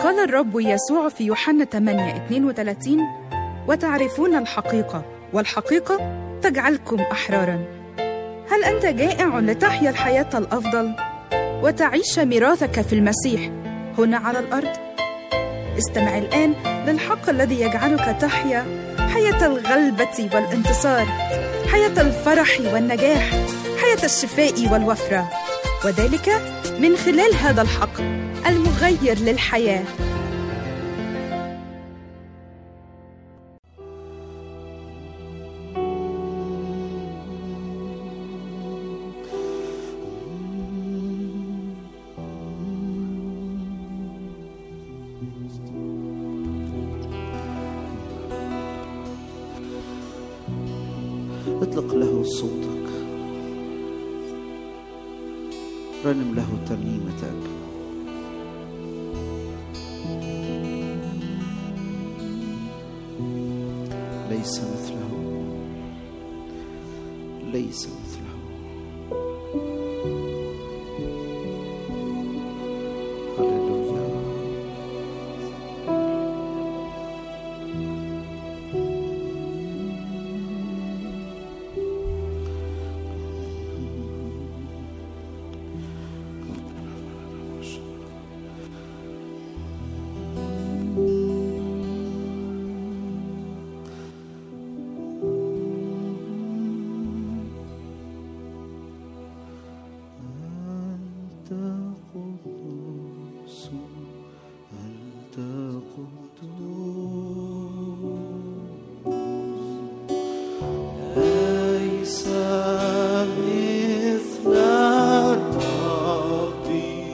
قال الرب يسوع في يوحنا 8 32 وتعرفون الحقيقة والحقيقة تجعلكم أحرارا هل أنت جائع لتحيا الحياة الأفضل وتعيش ميراثك في المسيح هنا على الأرض؟ استمع الآن للحق الذي يجعلك تحيا حياة الغلبة والانتصار حياة الفرح والنجاح حياة الشفاء والوفرة وذلك من خلال هذا الحق المغير للحياه اطلق له صوتك رنم له ترنيمتك ليس مثله ليس مثله هللويا أنت قدوس أنت قدوس ليس مثل الرب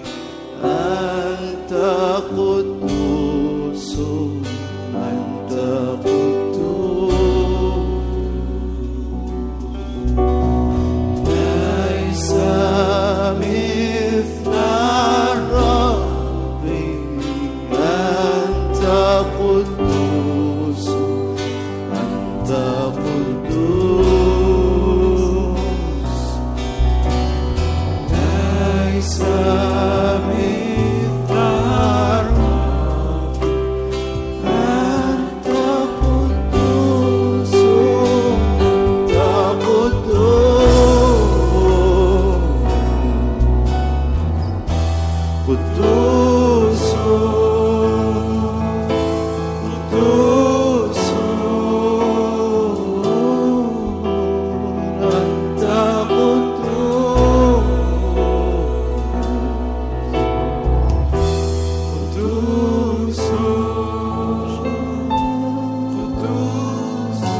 أنت قدوس أنت قدوس ليس مثل الرب أنت قدوس أنت قدوس ليس مثل الرب أنت قدوس أنت قدوس قدوس قدوس أنت قدوس قدوس قدوس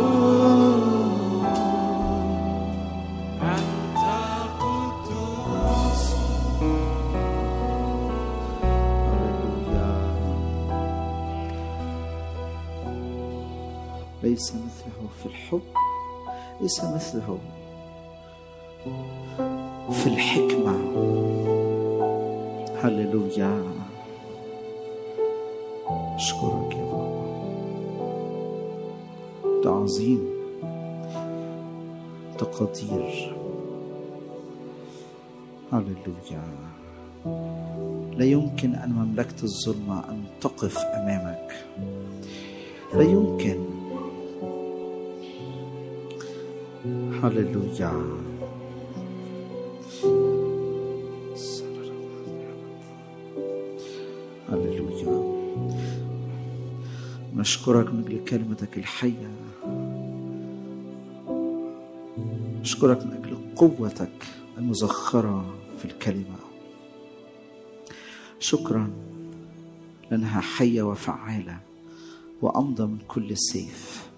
أنت قدوس ليس مثله في الحب ليس مثله في الحكمة هللويا أشكرك يا بابا أنت عظيم أنت قدير هللويا لا يمكن أن مملكة الظلمة أن تقف أمامك لا يمكن هللويا هللويا نشكرك من أجل كلمتك الحية نشكرك من أجل قوتك المزخرة في الكلمة شكرا لأنها حية وفعالة وأمضى من كل سيف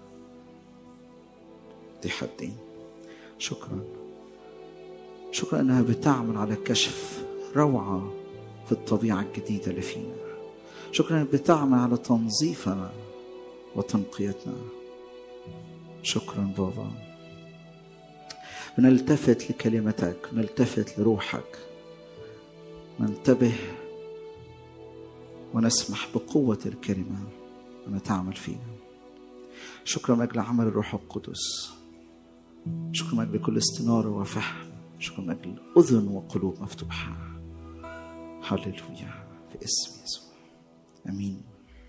ذي حدين شكرا شكرا أنها بتعمل على كشف روعة في الطبيعة الجديدة اللي فينا شكرا أنها بتعمل على تنظيفنا وتنقيتنا شكرا بابا بنلتفت لكلمتك نلتفت لروحك ننتبه ونسمح بقوة الكلمة أن تعمل فينا شكرا من أجل عمل الروح القدس شكرا من أجل كل استنارة وفهم شكرا من أجل أذن وقلوب مفتوحة هللويا في اسم يسوع امين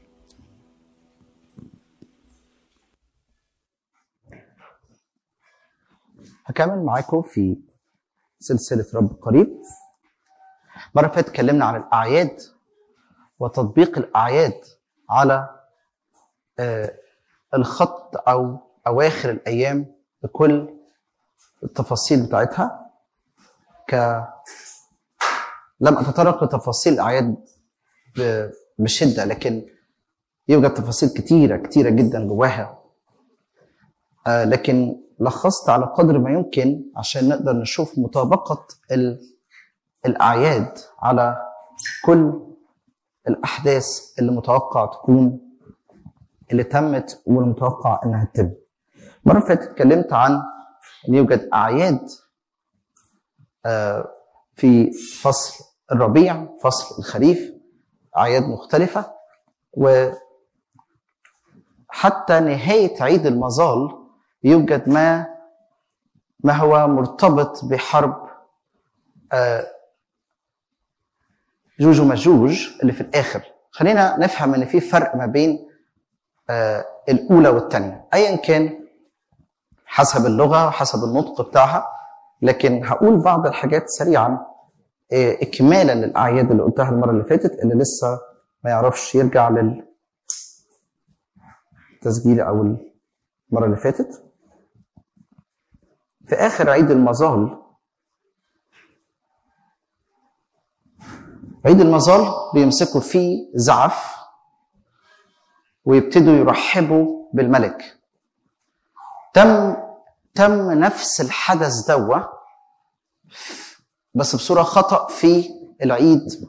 هكمل معاكم في سلسلة رب قريب مرة فاتت اتكلمنا عن الأعياد وتطبيق الأعياد على آه، الخط أو أواخر الأيام بكل التفاصيل بتاعتها ك لم أتطرق لتفاصيل الأعياد ب- بشدة لكن يوجد تفاصيل كتيرة كتيرة جدا جواها آه، لكن لخصت على قدر ما يمكن عشان نقدر نشوف مطابقة ال- الأعياد على كل الأحداث اللي متوقع تكون اللي تمت والمتوقع إنها تتم. مرة اللي فاتت اتكلمت عن إن يوجد أعياد آه، في فصل الربيع، فصل الخريف، أعياد مختلفة وحتى نهاية عيد المظال يوجد ما ما هو مرتبط بحرب آه، جوج ومجوج اللي في الاخر خلينا نفهم ان في فرق ما بين آه، الاولى والثانيه ايا كان حسب اللغه وحسب النطق بتاعها لكن هقول بعض الحاجات سريعا آه، اكمالا للاعياد اللي قلتها المره اللي فاتت اللي لسه ما يعرفش يرجع للتسجيل او المره اللي فاتت في اخر عيد المظال عيد المظال بيمسكوا فيه زعف ويبتدوا يرحبوا بالملك تم تم نفس الحدث دوا بس بصورة خطأ في العيد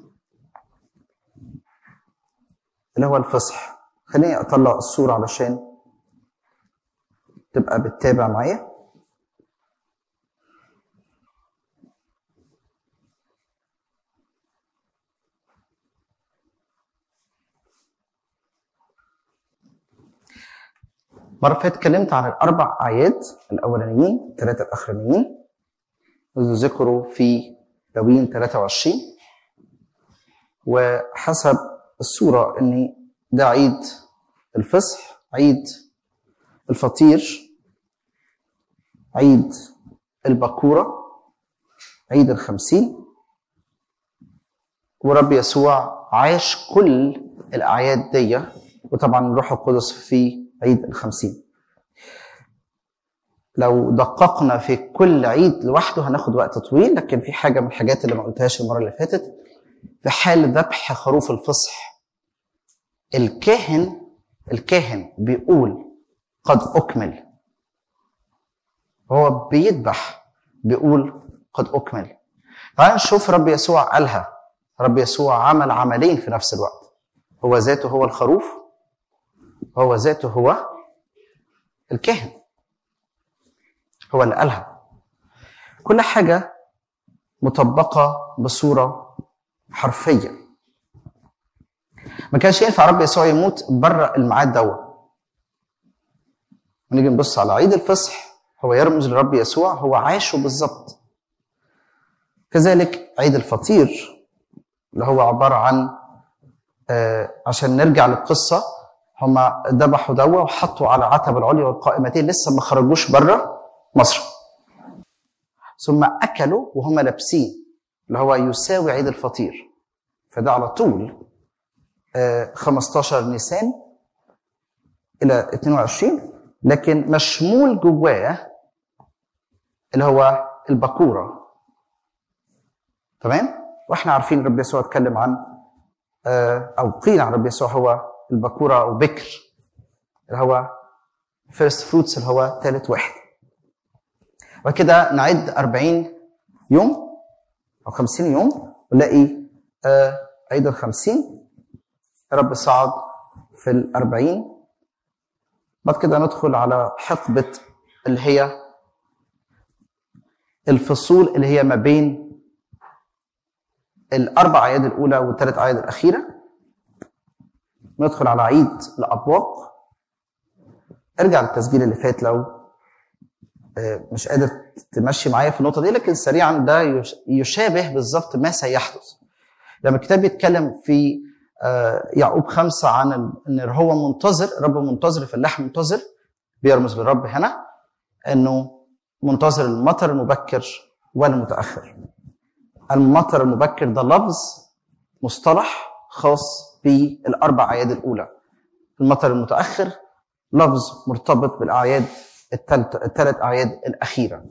اللي هو الفصح خليني أطلع الصورة علشان تبقى بتتابع معايا مرة فاتت اتكلمت عن الأربع أعياد الأولانيين الثلاثة الأخرانيين ذكروا في لوين 23 وحسب الصورة إن ده عيد الفصح عيد الفطير عيد البكورة عيد الخمسين ورب يسوع عاش كل الأعياد دي وطبعا الروح القدس في عيد الخمسين لو دققنا في كل عيد لوحده هناخد وقت طويل لكن في حاجة من الحاجات اللي ما قلتهاش المرة اللي فاتت في حال ذبح خروف الفصح الكاهن الكاهن بيقول قد أكمل هو بيذبح بيقول قد أكمل تعال نشوف رب يسوع قالها رب يسوع عمل عملين في نفس الوقت هو ذاته هو الخروف هو ذاته هو الكاهن هو اللي قالها كل حاجة مطبقة بصورة حرفية ما كانش ينفع رب يسوع يموت بره الميعاد دوت ونيجي نبص على عيد الفصح هو يرمز لرب يسوع هو عاشه بالظبط كذلك عيد الفطير اللي هو عبارة عن آه عشان نرجع للقصة هما ذبحوا دوا وحطوا على عتب العليا والقائمتين لسه ما خرجوش بره مصر ثم أكلوا وهم لابسين اللي هو يساوي عيد الفطير فده على طول آه 15 نيسان إلى 22 لكن مشمول جواه اللي هو البكورة تمام واحنا عارفين رب يسوع اتكلم عن آه، او قيل عن رب يسوع هو البكورة او بكر اللي هو فيرست فروتس اللي هو ثالث واحد وكده نعد 40 يوم او 50 يوم ونلاقي آه، عيد ال 50 رب صعد في ال 40 بعد كده ندخل على حقبة اللي هي الفصول اللي هي ما بين الأربع أعياد الأولى والثلاث أعياد الأخيرة ندخل على عيد الأبواق ارجع للتسجيل اللي فات لو آه، مش قادر تمشي معايا في النقطة دي لكن سريعا ده يش- يشابه بالظبط ما سيحدث لما الكتاب بيتكلم في آه، يعقوب خمسة عن ال- ان هو منتظر رب منتظر فلاح منتظر بيرمز للرب هنا انه منتظر المطر المبكر والمتاخر المطر المبكر ده لفظ مصطلح خاص بالاربع اعياد الاولى المطر المتاخر لفظ مرتبط بالاعياد الثلاث الثلاث اعياد الاخيره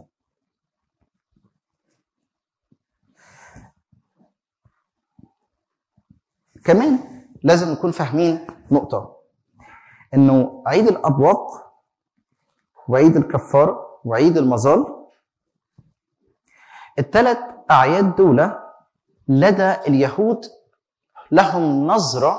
كمان لازم نكون فاهمين نقطه انه عيد الابواق وعيد الكفاره وعيد المظال الثلاث اعياد دول لدى اليهود لهم نظره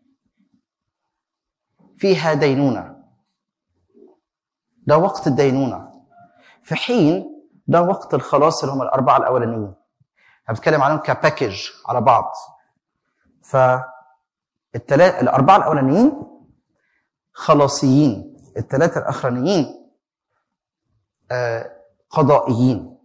فيها دينونه ده وقت الدينونه في حين ده وقت الخلاص اللي هم الاربعه الاولانيين انا بتكلم عليهم كباكج على بعض ف التلا... الاربعه الاولانيين خلاصيين الثلاثه الاخرانيين آه قضائيين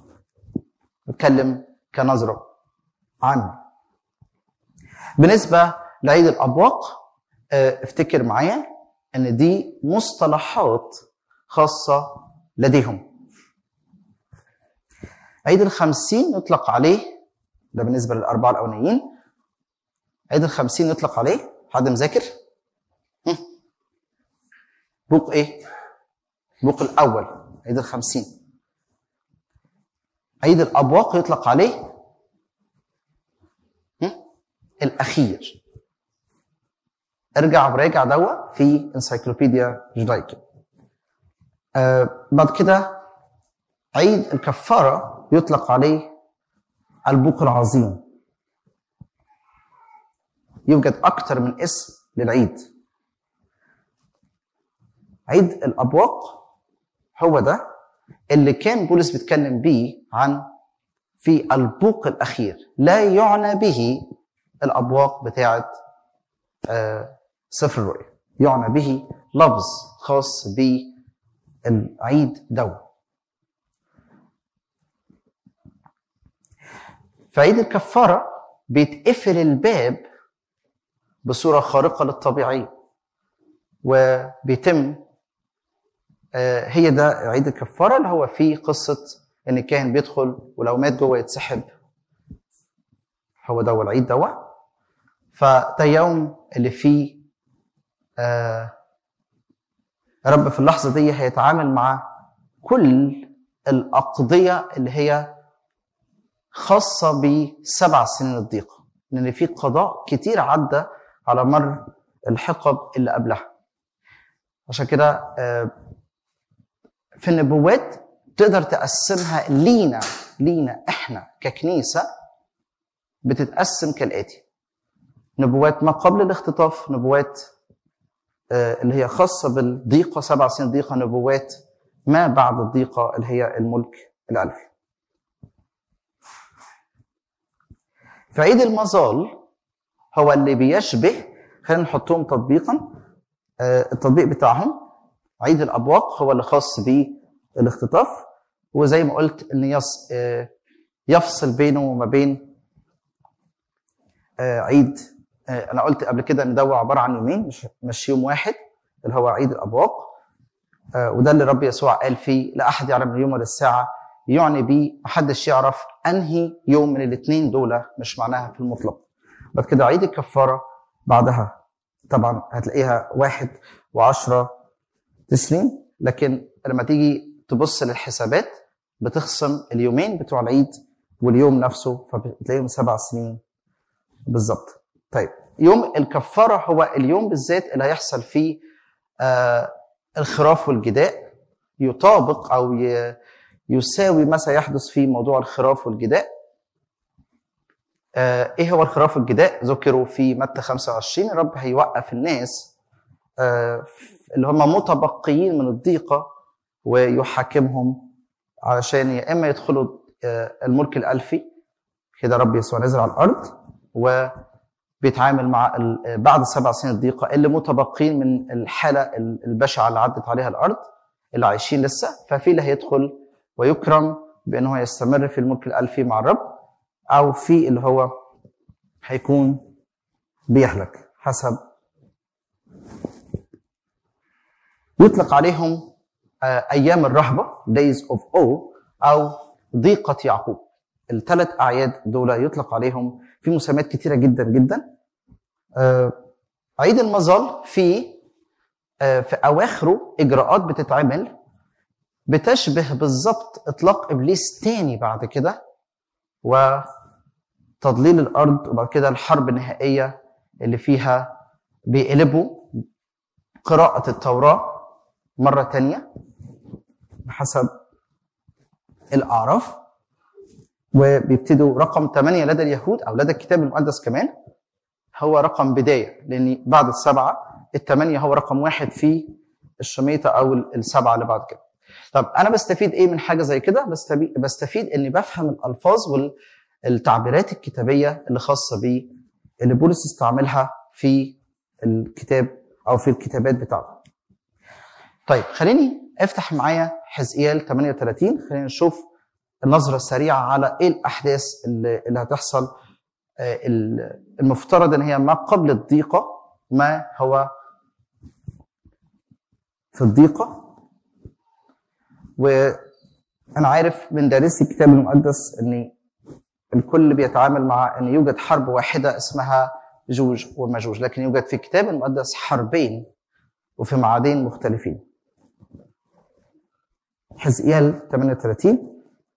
بتكلم كنظره عامه بالنسبه لعيد الابواق آه افتكر معايا ان دي مصطلحات خاصه لديهم عيد الخمسين يطلق عليه ده بالنسبه للاربعه الاولانيين عيد الخمسين يطلق عليه حد مذاكر هم؟ بوق ايه بوق الاول عيد الخمسين عيد الابواق يطلق عليه هم؟ الاخير ارجع وراجع دوا في انسايكلوبيديا جودايكا آه بعد كده عيد الكفاره يطلق عليه البوق العظيم يوجد أكثر من اسم للعيد عيد الأبواق هو ده اللي كان بولس بيتكلم بيه عن في البوق الأخير لا يعنى به الأبواق بتاعة آه، سفر الرؤيا يعنى به لفظ خاص بالعيد دو في عيد الكفارة بيتقفل الباب بصوره خارقه للطبيعيه وبيتم آه، هي ده عيد الكفاره اللي هو فيه قصه ان الكاهن بيدخل ولو مات جوه يتسحب هو ده هو العيد دوا فده يوم اللي فيه آه رب في اللحظه دي هيتعامل مع كل الاقضيه اللي هي خاصه بسبع سنين الضيقه لان في قضاء كتير عدى على مر الحقب اللي قبلها عشان كده آه، في النبوات تقدر تقسمها لينا لينا احنا ككنيسه بتتقسم كالاتي نبوات ما قبل الاختطاف نبوات آه، اللي هي خاصه بالضيقه سبع سنين ضيقه نبوات ما بعد الضيقه اللي هي الملك الالفي في عيد المظال هو اللي بيشبه خلينا نحطهم تطبيقا آه، التطبيق بتاعهم عيد الابواق هو اللي خاص بالاختطاف وزي ما قلت ان يص آه، يفصل بينه وما بين آه، عيد آه، انا قلت قبل كده ان ده عباره عن يومين مش مش يوم واحد اللي هو عيد الابواق آه، وده اللي رب يسوع قال فيه لا احد يعلم اليوم ولا الساعه يعني بيه محدش يعرف انهي يوم من الاثنين دول مش معناها في المطلق بعد كده عيد الكفاره بعدها طبعا هتلاقيها واحد وعشرة تسنين لكن لما تيجي تبص للحسابات بتخصم اليومين بتوع العيد واليوم نفسه فبتلاقيهم سبع سنين بالظبط طيب يوم الكفارة هو اليوم بالذات اللي هيحصل فيه آه الخراف والجداء يطابق أو ي- يساوي ما سيحدث في موضوع الخراف والجداء آه، ايه هو الخراف والجداء ذكروا في متى 25 الرب هيوقف الناس آه، اللي هم متبقيين من الضيقه ويحاكمهم علشان يا اما يدخلوا آه، الملك الالفي كده رب يسوع نزل على الارض وبيتعامل مع ال- بعد سبع سنين الضيقه اللي متبقين من الحاله البشعه اللي عدت عليها الارض اللي عايشين لسه ففي اللي هيدخل ويكرم بان هو يستمر في الملك الالفي مع الرب او في اللي هو هيكون بيهلك حسب يطلق عليهم آه، ايام الرهبه days of awe او ضيقه يعقوب الثلاث اعياد دول يطلق عليهم في مسميات كتيره جدا جدا آه، عيد المظل في آه، في اواخره اجراءات بتتعمل بتشبه بالظبط اطلاق ابليس تاني بعد كده وتضليل الارض وبعد كده الحرب النهائيه اللي فيها بيقلبوا قراءه التوراه مره تانيه بحسب الاعراف وبيبتدوا رقم 8 لدى اليهود او لدى الكتاب المقدس كمان هو رقم بدايه لان بعد السبعه الثمانيه هو رقم واحد في الشميطه او السبعه اللي بعد كده. طب انا بستفيد ايه من حاجه زي كده؟ بستفيد, بستفيد اني بفهم الالفاظ والتعبيرات الكتابيه اللي خاصه بيه اللي بولس استعملها في الكتاب او في الكتابات بتاعته. طيب خليني افتح معايا حزقيال 38 خلينا نشوف النظره السريعه على ايه الاحداث اللي, اللي هتحصل آه، ال- المفترض ان هي ما قبل الضيقه ما هو في الضيقه وانا عارف من دارسي الكتاب المقدس ان الكل بيتعامل مع ان يوجد حرب واحده اسمها جوج ومجوج لكن يوجد في الكتاب المقدس حربين وفي معادين مختلفين حزقيال 38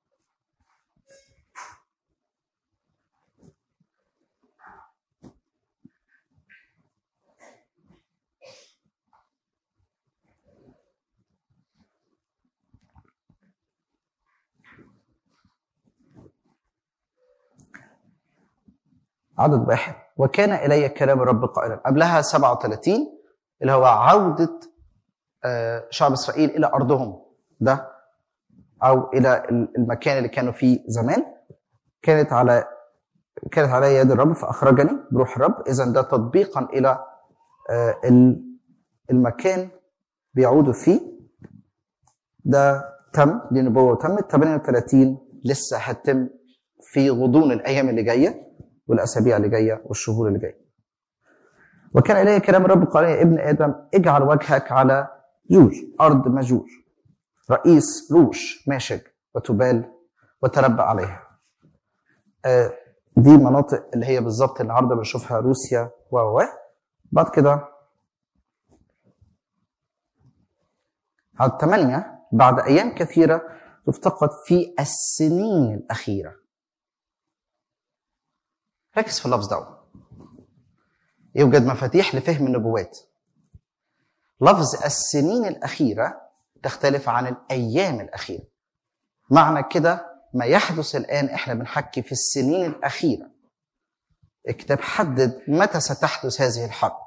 عدد واحد وكان إلي كلام الرب قائلا قبلها 37 اللي هو عودة آه، شعب إسرائيل إلى أرضهم ده أو إلى المكان اللي كانوا فيه زمان كانت على كانت علي يد الرب فأخرجني بروح الرب إذا ده تطبيقا إلى آه، ال- المكان بيعودوا فيه ده تم دي نبوة تمت 38 لسه هتتم في غضون الأيام اللي جاية والاسابيع اللي جايه والشهور اللي جايه. وكان الي كلام الرب قال يا ابن ادم اجعل وجهك على يوج ارض مجوج رئيس روش ماشج وتبال وتربى عليها. آه، دي مناطق اللي هي بالظبط النهارده بنشوفها روسيا و و بعد كده على ثمانية بعد أيام كثيرة تفتقد في السنين الأخيرة ركز في اللفظ ده يوجد مفاتيح لفهم النبوات لفظ السنين الأخيرة تختلف عن الأيام الأخيرة معنى كده ما يحدث الآن إحنا بنحكي في السنين الأخيرة الكتاب حدد متى ستحدث هذه الحرب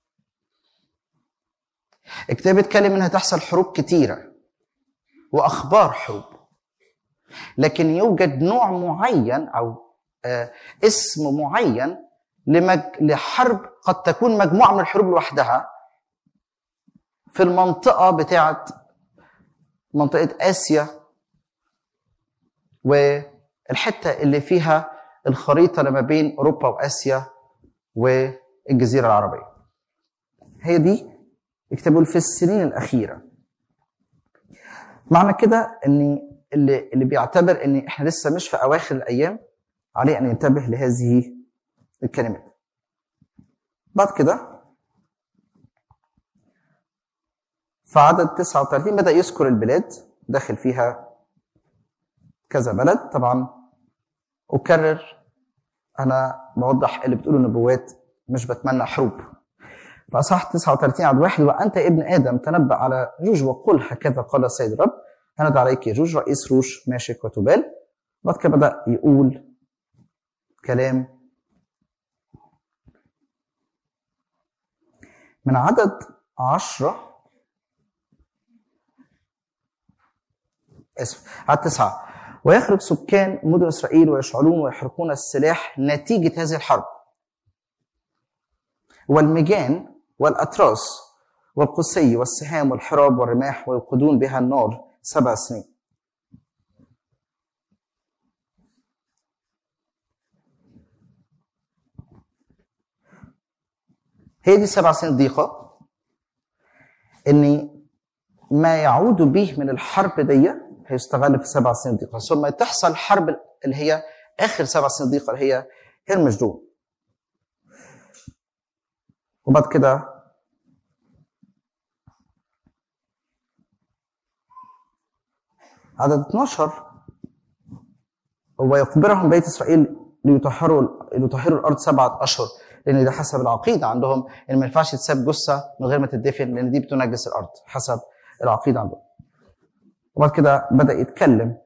الكتاب بيتكلم انها تحصل حروب كتيرة وأخبار حروب لكن يوجد نوع معين أو آه، اسم معين لمج... لحرب قد تكون مجموعة من الحروب لوحدها في المنطقة بتاعت منطقة آسيا والحتة اللي فيها الخريطة اللي ما بين أوروبا وآسيا والجزيرة العربية هي دي الكتاب بيقول في السنين الأخيرة معنى كده ان اللي اللي بيعتبر ان احنا لسه مش في اواخر الايام عليه ان ينتبه لهذه الكلمات بعد كده في عدد 39 بدا يذكر البلاد داخل فيها كذا بلد طبعا اكرر انا بوضح اللي بتقوله النبوات مش بتمنى حروب فاصح 39 عدد واحد وانت يا ابن ادم تنبأ على جوج وقل هكذا قال السيد الرب هند عليك جوج رئيس روش ماشك وتبال بعد كده بدا يقول كلام من عدد عشرة اسف عدد تسعة ويخرج سكان مدن إسرائيل ويشعلون ويحرقون السلاح نتيجة هذه الحرب والمجان والأتراس والقسي والسهام والحراب والرماح ويوقدون بها النار سبع سنين هي دي سبع سنين ضيقه ان ما يعود به من الحرب دي هيستغل في سبع سنين ضيقه ثم تحصل حرب اللي هي اخر سبع سنين ضيقه اللي هي هرمجدون وبعد كده عدد 12 ويخبرهم بيت اسرائيل ليطهروا ليطهروا الارض سبعه اشهر لان ده حسب العقيده عندهم ان ما ينفعش تساب جثه من غير ما تدفن لان دي بتنجس الارض حسب العقيده عندهم. وبعد كده بدا يتكلم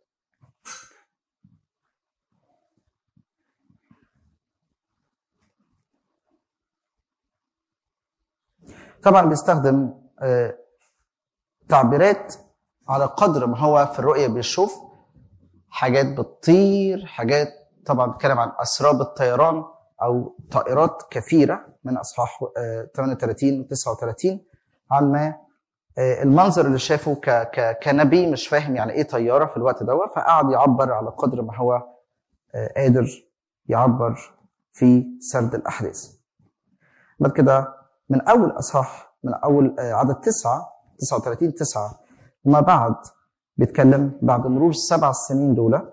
طبعا بيستخدم آه، تعبيرات على قدر ما هو في الرؤيه بيشوف حاجات بتطير حاجات طبعا بيتكلم عن اسراب الطيران او طائرات كثيره من اصحاح آه، 38 و 39 عن ما آه، المنظر اللي شافه ك ك كنبي مش فاهم يعني ايه طياره في الوقت دوت فقعد يعبر على قدر ما هو آه، قادر يعبر في سرد الاحداث. بعد كده من اول اصحاح من اول آه، عدد تسعه 39 9 وما بعد بيتكلم بعد مرور السبع سنين دول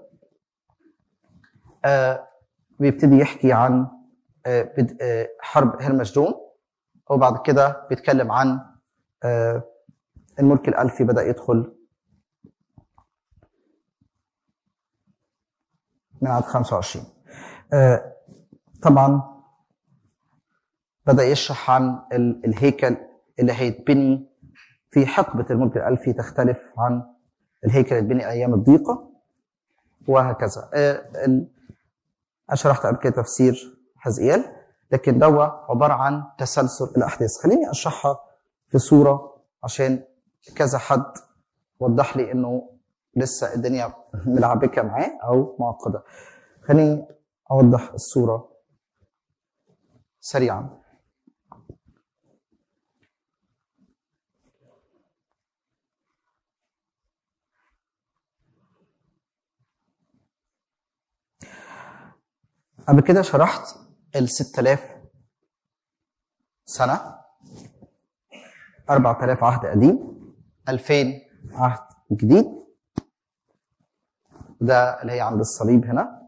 آه بيبتدي يحكي عن آه بد- آه حرب هرمجدون وبعد كده بيتكلم عن آه الملك الألفي بدأ يدخل من عدد 25 آه طبعا بدأ يشرح عن ال- الهيكل اللي هيتبني في حقبة الملك الألفي تختلف عن الهيكل اللي اتبني أيام الضيقة وهكذا آه، ال- أنا شرحت قبل كده تفسير حزقيال لكن دوا عبارة عن تسلسل الأحداث خليني أشرحها في صورة عشان كذا حد وضح لي إنه لسه الدنيا ملعبكة معاه أو معقدة خليني أوضح الصورة سريعا قبل كده شرحت ال 6000 سنة 4000 عهد قديم 2000 عهد جديد ده اللي هي عند الصليب هنا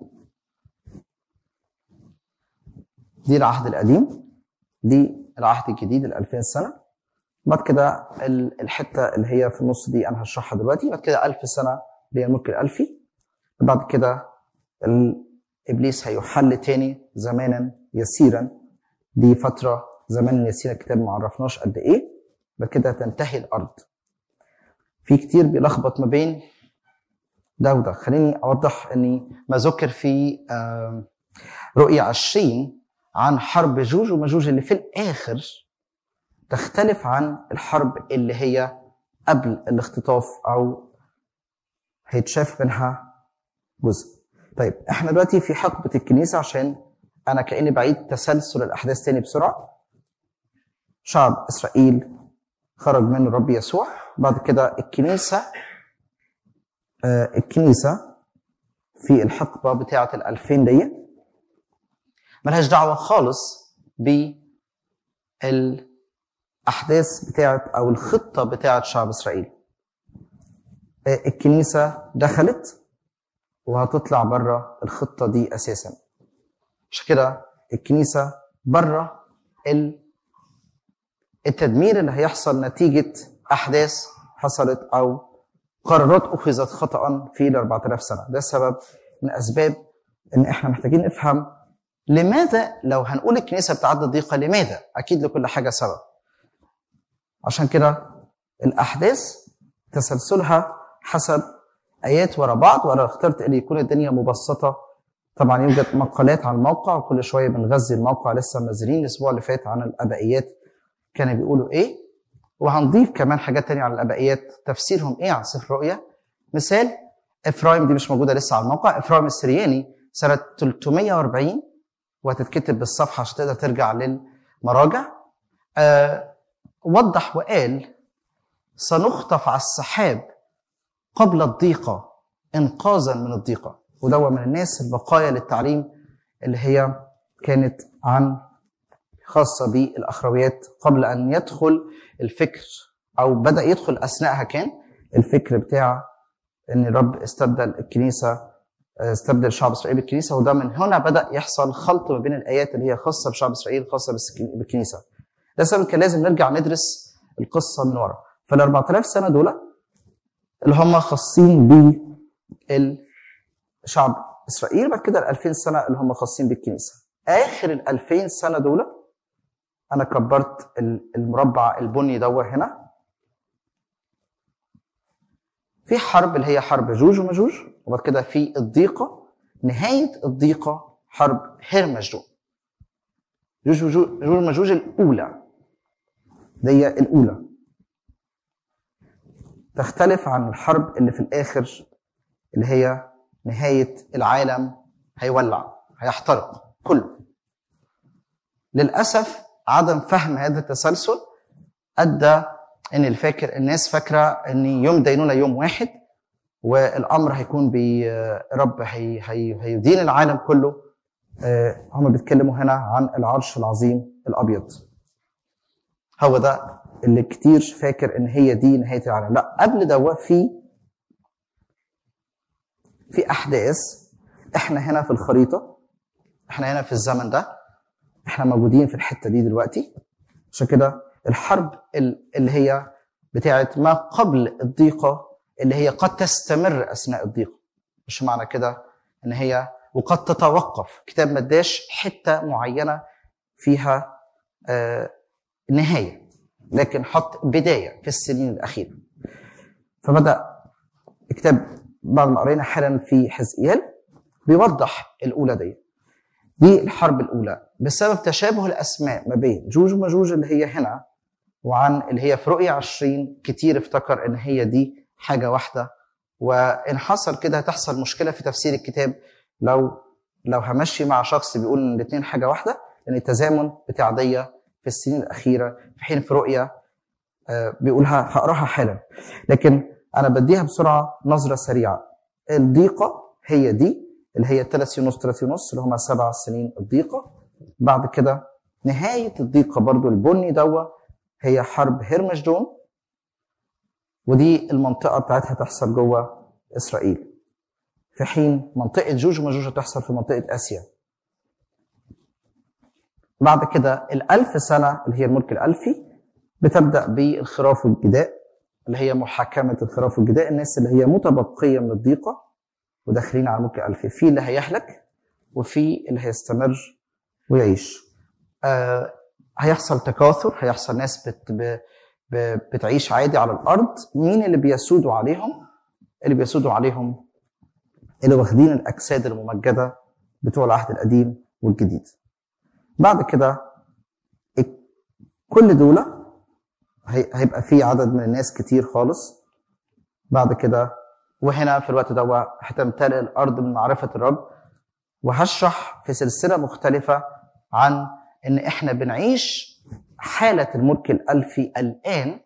دي العهد القديم دي العهد الجديد ال 2000 سنة بعد كده ال- الحتة اللي هي في النص دي أنا هشرحها دلوقتي بعد كده 1000 سنة اللي هي الملك الألفي بعد كده ال- ابليس هيحل تاني زمانا يسيرا دي فتره زمان يسير الكتاب ما عرفناش قد ايه بعد كده تنتهي الارض في كتير بيلخبط ما بين ده وده خليني اوضح اني ما ذكر في آم، رؤية 20 عن حرب جوج ومجوج اللي في الاخر تختلف عن الحرب اللي هي قبل الاختطاف او هيتشاف منها جزء طيب احنا دلوقتي في حقبة الكنيسة عشان انا كأني بعيد تسلسل الاحداث تاني بسرعة شعب اسرائيل خرج منه الرب يسوع بعد كده الكنيسة آه الكنيسة في الحقبة بتاعة الألفين دي ملهاش دعوة خالص بالأحداث بتاعة أو الخطة بتاعة شعب إسرائيل آه الكنيسة دخلت وهتطلع بره الخطة دي أساسا عشان كده الكنيسة بره ال- التدمير اللي هيحصل نتيجة أحداث حصلت أو قرارات أخذت خطأ في ال 4000 سنة ده سبب من أسباب إن إحنا محتاجين نفهم لماذا لو هنقول الكنيسة بتعدي ضيقة لماذا؟ أكيد لكل حاجة سبب عشان كده الأحداث تسلسلها حسب ايات ورا بعض وانا اخترت ان يكون الدنيا مبسطه طبعا يوجد مقالات على الموقع وكل شويه بنغذي الموقع لسه منزلين الاسبوع اللي فات عن الابائيات كانوا بيقولوا ايه وهنضيف كمان حاجات تانية على الابائيات تفسيرهم ايه عن سفر الرؤيا مثال افرايم دي مش موجوده لسه على الموقع افرايم السرياني سنه 340 وهتتكتب بالصفحه عشان تقدر ترجع للمراجع آه وضح وقال سنخطف على السحاب قبل الضيقة إنقاذا من الضيقة وده من الناس البقايا للتعليم اللي هي كانت عن خاصة بالأخرويات قبل أن يدخل الفكر أو بدأ يدخل أثناءها كان الفكر بتاع أن الرب استبدل الكنيسة استبدل شعب إسرائيل بالكنيسة وده من هنا بدأ يحصل خلط ما بين الآيات اللي هي خاصة بشعب إسرائيل خاصة بالسك- بالكنيسة ده سبب كان لازم نرجع ندرس القصة من ورا فال 4000 سنة دول اللي هم خاصين بالشعب إسرائيل بعد كده ال 2000 سنة اللي هم خاصين بالكنيسة آخر ال 2000 سنة دول انا كبرت ال- المربع البني ده هنا في حرب اللي هي حرب جوج ومجوج وبعد كده في الضيقه نهايه الضيقه حرب هرمجدون جوج وجوج جوج ومجوج الاولى دي الاولى تختلف عن الحرب اللي في الاخر اللي هي نهايه العالم هيولع هيحترق كله للاسف عدم فهم هذا التسلسل ادى ان الفاكر الناس فاكره ان يوم دينونه يوم واحد والامر هيكون برب هي هي هيدين العالم كله آه، هم بيتكلموا هنا عن العرش العظيم الابيض هو ده اللي كتير فاكر ان هي دي نهايه العالم لا قبل ده في في احداث احنا هنا في الخريطه احنا هنا في الزمن ده احنا موجودين في الحته دي دلوقتي عشان كده الحرب ال- اللي هي بتاعت ما قبل الضيقه اللي هي قد تستمر اثناء الضيقه مش معنى كده ان هي وقد تتوقف كتاب ما اداش حته معينه فيها آه نهايه لكن حط بدايه في السنين الاخيره فبدا الكتاب بعد ما قرينا حالا في حزقيال بيوضح الاولى دي دي الحرب الاولى بسبب تشابه الاسماء ما بين جوج ومجوج اللي هي هنا وعن اللي هي في رؤية 20 كتير افتكر ان هي دي حاجة واحدة وان حصل كده هتحصل مشكلة في تفسير الكتاب لو لو همشي مع شخص بيقول ان الاثنين حاجة واحدة لان التزامن بتاع دي في السنين الأخيرة في حين في رؤية آه، بيقولها هقراها حالا لكن انا بديها بسرعة نظرة سريعة الضيقة هي دي اللي هي ثلاث ونص ثلاث ونص اللي هم سبع سنين الضيقة بعد كده نهاية الضيقة برضو البني دوا هي حرب هرمجدون ودي المنطقة بتاعتها تحصل جوه إسرائيل في حين منطقة جوج ومجوج هتحصل في منطقة آسيا بعد كده الألف سنة اللي هي الملك الألفي بتبدأ بالخراف والجداء اللي هي محاكمة الخراف والجداء الناس اللي هي متبقية من الضيقة وداخلين على الملك الألفي في اللي هيهلك وفي اللي هيستمر ويعيش آه هيحصل تكاثر هيحصل ناس بت ب- ب- بتعيش عادي على الارض مين اللي بيسودوا عليهم اللي بيسودوا عليهم اللي واخدين الاجساد الممجده بتوع العهد القديم والجديد بعد كده ال- كل دول هي- هيبقى في عدد من الناس كتير خالص بعد كده وهنا في الوقت ده هتمتلئ الارض من معرفه الرب وهشرح في سلسله مختلفه عن ان احنا بنعيش حاله الملك الالفي الان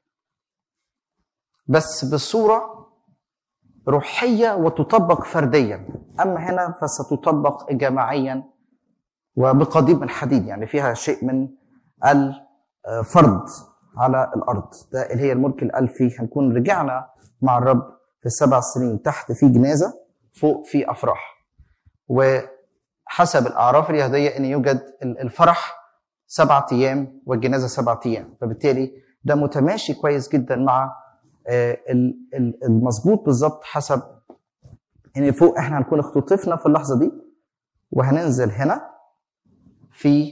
بس بصوره روحيه وتطبق فرديا اما هنا فستطبق جماعيا وبقضيب من حديد يعني فيها شيء من الفرض على الارض ده اللي هي الملك الالفي هنكون رجعنا مع الرب في سبع سنين تحت في جنازه فوق في افراح وحسب الاعراف اليهوديه ان يوجد الفرح سبعة ايام والجنازه سبعة ايام فبالتالي ده متماشي كويس جدا مع آه، ال- ال- المظبوط بالظبط حسب ان فوق احنا هنكون اختطفنا في اللحظه دي وهننزل هنا في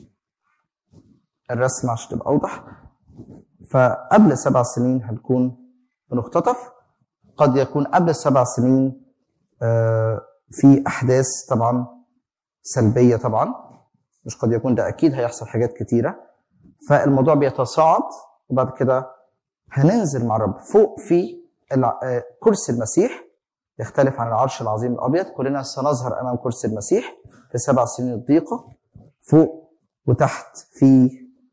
الرسم عشان تبقى اوضح فقبل سبع سنين هنكون بنختطف قد يكون قبل السبع سنين آه، في احداث طبعا سلبيه طبعا مش قد يكون ده اكيد هيحصل حاجات كتيره فالموضوع بيتصاعد وبعد كده هننزل مع الرب فوق في الع- آه، كرسي المسيح يختلف عن العرش العظيم الابيض كلنا سنظهر امام كرسي المسيح في سبع سنين الضيقه فوق وتحت في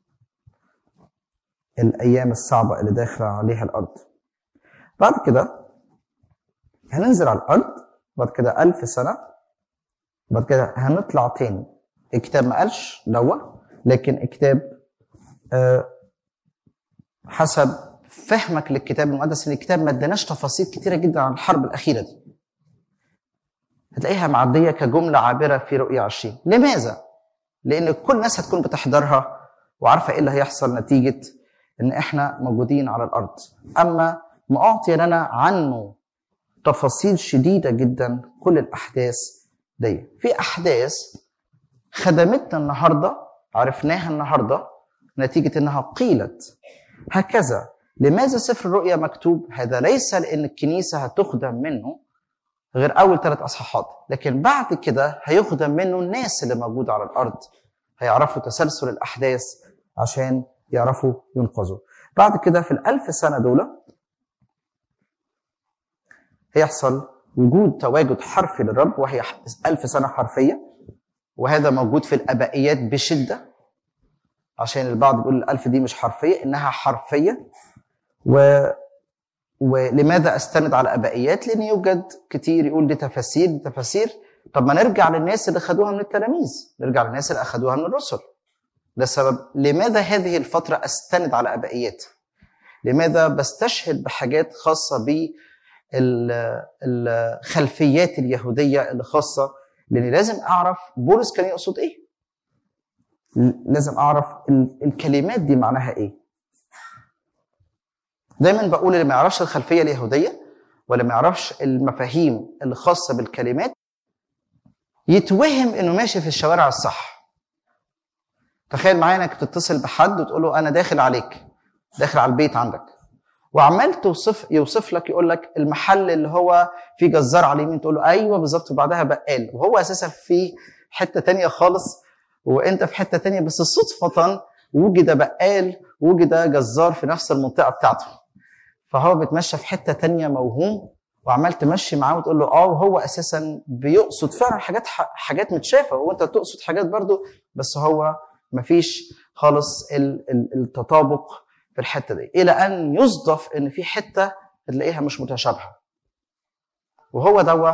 الايام الصعبه اللي داخله عليها الارض بعد كده هننزل على الارض بعد كده ألف سنه بعد كده هنطلع تاني الكتاب ما قالش دوا لكن الكتاب آه، حسب فهمك للكتاب المقدس ان الكتاب ما اداناش تفاصيل كتيره جدا عن الحرب الاخيره دي هتلاقيها معديه كجمله عابره في رؤيا 20 لماذا لان كل الناس هتكون بتحضرها وعارفه ايه اللي هيحصل نتيجه ان احنا موجودين على الارض اما ما اعطي لنا عنه تفاصيل شديده جدا كل الاحداث دي في احداث خدمتنا النهارده عرفناها النهارده نتيجه انها قيلت هكذا لماذا سفر الرؤيا مكتوب هذا ليس لان الكنيسه هتخدم منه غير اول ثلاث اصحاحات لكن بعد كده هيخدم منه الناس اللي موجوده على الارض هيعرفوا تسلسل الاحداث عشان يعرفوا ينقذوا بعد كده في الألف سنة دول هيحصل وجود تواجد حرفي للرب وهي ألف سنة حرفية وهذا موجود في الأبائيات بشدة عشان البعض بيقول الألف دي مش حرفية إنها حرفية و ولماذا استند على ابائيات؟ لان يوجد كتير يقول دي تفاسير دي تفاسير طب ما نرجع للناس اللي خدوها من التلاميذ، نرجع للناس اللي اخذوها من الرسل. ده السبب لماذا هذه الفترة استند على ابائيات؟ لماذا بستشهد بحاجات خاصة بالخلفيات اليهودية اللي خاصة لأني لازم أعرف بولس كان يقصد إيه؟ لازم أعرف الكلمات دي معناها إيه؟ دايما بقول اللي ما يعرفش الخلفيه اليهوديه ولا ما يعرفش المفاهيم اللي خاصه بالكلمات يتوهم انه ماشي في الشوارع الصح تخيل معايا انك تتصل بحد وتقول له انا داخل عليك داخل على البيت عندك وعمال توصف يوصف لك يقول لك المحل اللي هو فيه جزار على اليمين تقول له ايوه بالظبط وبعدها بقال وهو اساسا في حته تانية خالص وانت في حته تانية بس صدفه وجد بقال وجد جزار في نفس المنطقه بتاعته فهو بيتمشى في حته تانية موهوم وعمال تمشي معاه وتقول له اه وهو اساسا بيقصد فعلا حاجات حاجات متشافه وانت تقصد حاجات برضو بس هو مفيش خالص التطابق في الحته دي الى ان يصدف ان في حته هتلاقيها مش متشابهه وهو دوا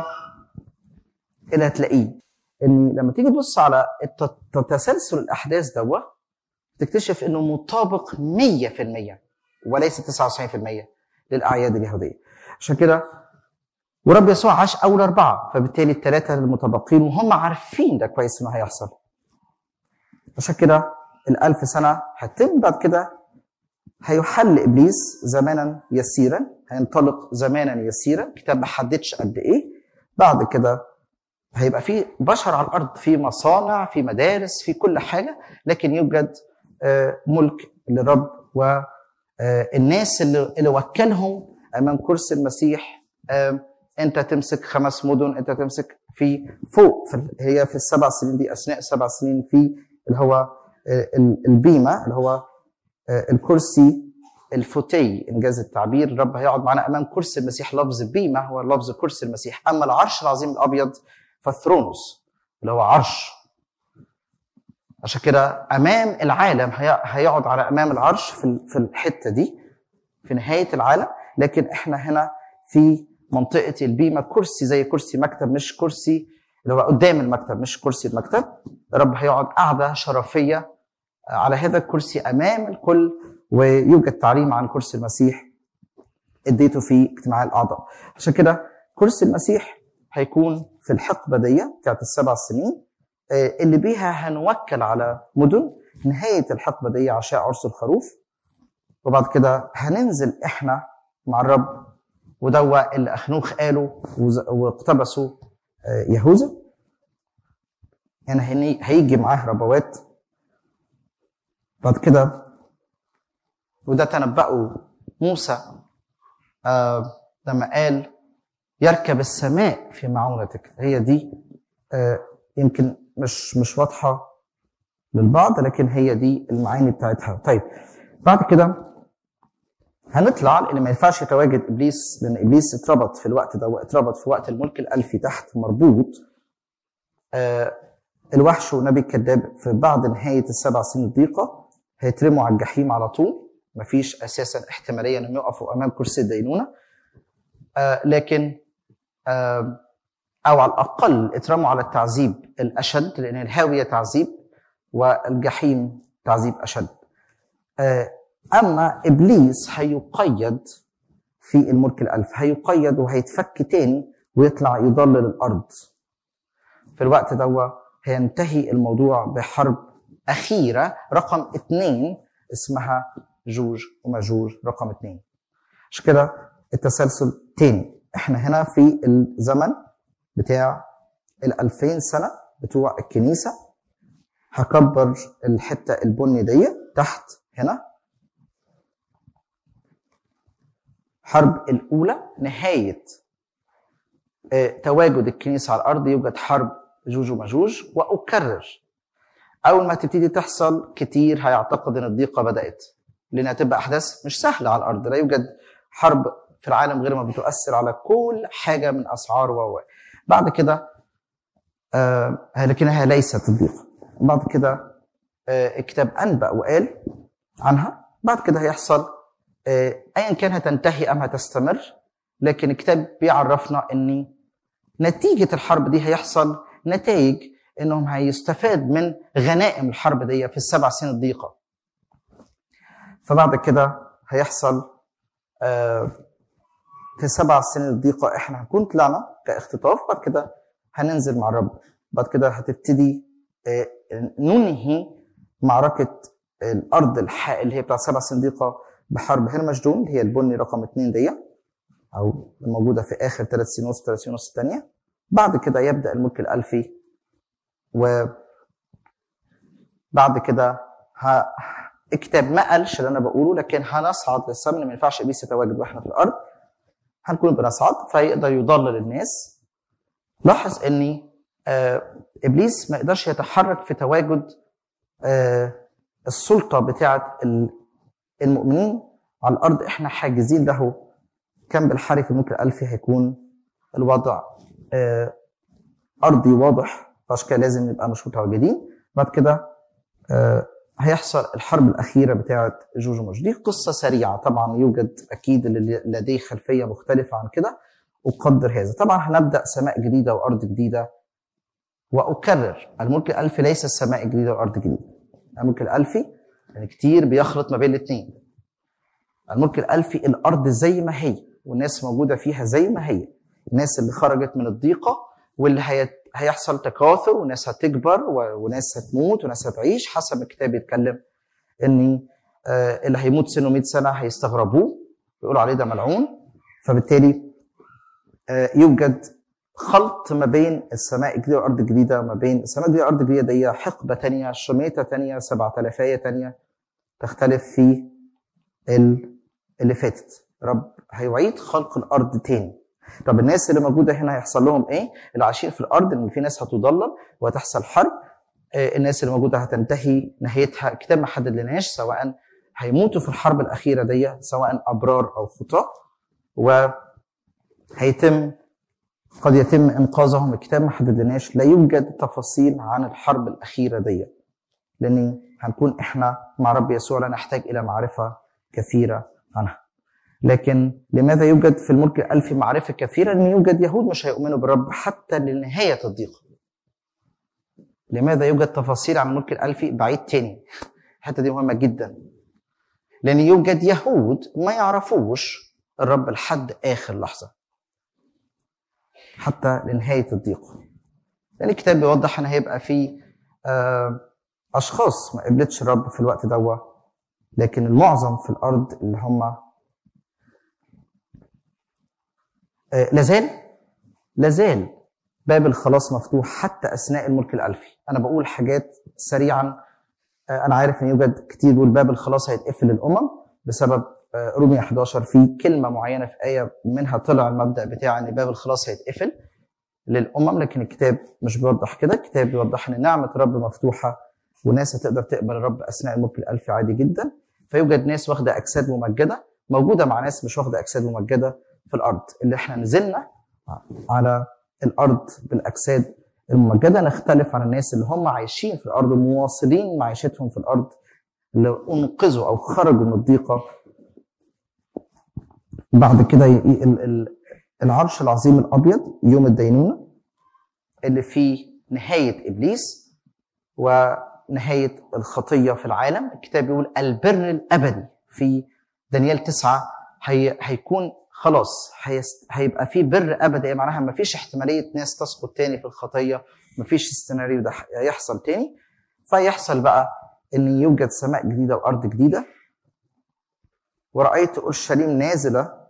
اللي هتلاقيه ان لما تيجي تبص على تسلسل الاحداث دوا تكتشف انه مطابق 100% وليس 99% للاعياد اليهوديه عشان كده ورب يسوع عاش اول اربعه فبالتالي الثلاثه المتبقين وهم عارفين ده كويس انه هيحصل عشان كده الألف سنة هتتم بعد كده هيحل إبليس زمانا يسيرا هينطلق زمانا يسيرا الكتاب ما حددش قد إيه بعد كده هيبقى في بشر على الأرض في مصانع في مدارس في كل حاجة لكن يوجد ملك للرب والناس اللي, اللي وكلهم امام كرسي المسيح انت تمسك خمس مدن انت تمسك في فوق في هي في السبع سنين دي اثناء السبع سنين في اللي هو البيمه اللي هو الكرسي الفوتي انجاز التعبير الرب هيقعد معنا امام كرسي المسيح لفظ بيمه هو لفظ كرسي المسيح اما العرش العظيم الابيض فالثرونوس اللي هو عرش عشان كده امام العالم هيقعد على امام العرش في في الحته دي في نهايه العالم لكن احنا هنا في منطقه البيمه كرسي زي كرسي مكتب مش كرسي اللي هو قدام المكتب مش كرسي المكتب الرب هيقعد قعده شرفيه على هذا الكرسي امام الكل ويوجد تعليم عن كرسي المسيح اديته في اجتماع الاعضاء عشان كده كرسي المسيح هيكون في الحقبه دي بتاعت السبع سنين اللي بيها هنوكل على مدن نهاية الحقبة دي عشاء عرس الخروف وبعد كده هننزل احنا مع الرب ودوا اللي أخنوخ قالوا واقتبسوا يهوذا يعني هيجي معاه ربوات بعد كده وده تنبأه موسى آه لما قال يركب السماء في معونتك هي دي آه يمكن مش مش واضحه للبعض لكن هي دي المعاني بتاعتها طيب بعد كده هنطلع لان ما ينفعش يتواجد ابليس لان ابليس اتربط في الوقت ده واتربط في وقت الملك الالفي تحت مربوط آه الوحش والنبي الكذاب في بعد نهايه السبع سنين الضيقه هيترموا على الجحيم على طول مفيش اساسا احتماليه انهم يقفوا امام كرسي الدينونه آه لكن آه او على الاقل اترموا على التعذيب الاشد لان الهاويه تعذيب والجحيم تعذيب اشد آه، اما ابليس هيقيد في الملك الالف هيقيد وهيتفك تاني ويطلع يضلل الارض في الوقت ده هينتهي الموضوع بحرب اخيره رقم اثنين اسمها جوج ومجوج رقم اثنين عشان كده التسلسل تاني احنا هنا في الزمن بتاع ال 2000 سنه بتوع الكنيسه هكبر الحته البني دي تحت هنا حرب الاولى نهايه آه، تواجد الكنيسه على الارض يوجد حرب جوج ومجوج واكرر اول ما تبتدي تحصل كتير هيعتقد ان الضيقه بدات لانها تبقى احداث مش سهله على الارض لا يوجد حرب في العالم غير ما بتؤثر على كل حاجه من اسعار و بعد كده آه لكنها ليست الضيقه بعد كده آه الكتاب انبأ وقال عنها بعد كده هيحصل آه ايا كان هتنتهي ام هتستمر لكن الكتاب بيعرفنا ان نتيجه الحرب دي هيحصل نتائج انهم هيستفاد من غنائم الحرب دي في السبع سنين الضيقه فبعد كده هيحصل آه في السبع سنين الضيقه احنا هنكون طلعنا كاختطاف بعد كده هننزل مع الرب بعد كده هتبتدي آه ننهي معركه الارض الحق اللي هي بتاعت سبع سنين ضيقه بحرب هرمجدون اللي هي البني رقم اثنين دي او الموجوده في اخر ثلاث سنين ونص ثلاث سنين ونص الثانيه بعد كده يبدا الملك الالفي و بعد كده ه... الكتاب ما قالش اللي انا بقوله لكن هنصعد للسمن ما ينفعش ابليس يتواجد واحنا في الارض هنكون بنصعد فيقدر يضلل الناس لاحظ ان آه ابليس ما يقدرش يتحرك في تواجد آه السلطه بتاعه المؤمنين على الارض احنا حاجزين له كم بالحري في الملك الالفي هيكون الوضع آه ارضي واضح فعشان كده لازم نبقى مش متواجدين بعد كده آه هيحصل الحرب الاخيره بتاعه جوج وموج دي قصه سريعه طبعا يوجد اكيد اللي لديه خلفيه مختلفه عن كده اقدر هذا طبعا هنبدا سماء جديده وارض جديده واكرر الملك الالفي ليس السماء الجديده والارض الجديده الملك الالفي يعني كتير بيخلط ما بين الاثنين الملك الالفي الارض زي ما هي والناس موجوده فيها زي ما هي الناس اللي خرجت من الضيقه واللي هي هيحصل تكاثر وناس هتكبر وناس هتموت وناس هتعيش حسب الكتاب يتكلم ان اللي هيموت سنه 100 سنه هيستغربوه يقولوا عليه ده ملعون فبالتالي يوجد خلط ما بين السماء الجديده والارض الجديده ما بين السماء الجديده والارض الجديده دي حقبه ثانيه شميته ثانيه 7000 ثانيه تختلف في اللي فاتت رب هيعيد خلق الارض تاني طب الناس اللي موجوده هنا هيحصل لهم ايه؟ اللي عايشين في الارض ان في ناس هتضلل وهتحصل حرب آه الناس اللي موجوده هتنتهي نهايتها الكتاب ما حدد لناش سواء هيموتوا في الحرب الاخيره دي سواء ابرار او خطاه وهيتم قد يتم انقاذهم الكتاب ما حدد لناش لا يوجد تفاصيل عن الحرب الاخيره دي لان هنكون احنا مع رب يسوع لا نحتاج الى معرفه كثيره عنها لكن لماذا يوجد في الملك الألفي معرفة كثيرة؟ أن يوجد يهود مش هيؤمنوا بالرب حتى لنهاية الضيقة. لماذا يوجد تفاصيل عن الملك الألفي بعيد تاني؟ الحتة دي مهمة جدا. لأن يوجد يهود ما يعرفوش الرب لحد آخر لحظة. حتى لنهاية الضيقة. لأن الكتاب بيوضح أن هيبقى في أشخاص ما قبلتش الرب في الوقت دوا لكن المعظم في الأرض اللي هم لازال لازال باب الخلاص مفتوح حتى اثناء الملك الالفي انا بقول حاجات سريعا انا عارف ان يوجد كتير بيقول باب الخلاص هيتقفل للامم بسبب رومية 11 في كلمه معينه في ايه منها طلع المبدا بتاع ان باب الخلاص هيتقفل للامم لكن الكتاب مش بيوضح كده الكتاب بيوضح ان نعمه الرب مفتوحه وناس هتقدر تقبل الرب اثناء الملك الالفي عادي جدا فيوجد ناس واخده اجساد ممجده موجوده مع ناس مش واخده اجساد ممجده في الارض اللي احنا نزلنا على الارض بالاجساد الممجده نختلف عن الناس اللي هم عايشين في الارض مواصلين معيشتهم في الارض اللي انقذوا او خرجوا من الضيقه بعد كده العرش العظيم الابيض يوم الدينونه اللي فيه نهايه ابليس و نهايه الخطيه في العالم الكتاب بيقول البر الابدي في دانيال تسعة هي هيكون خلاص هيست... هيبقى في بر ابدي معناها ما فيش احتماليه ناس تسقط تاني في الخطيه ما فيش السيناريو ده هيحصل تاني فيحصل بقى ان يوجد سماء جديده وارض جديده ورأيت أورشليم نازلة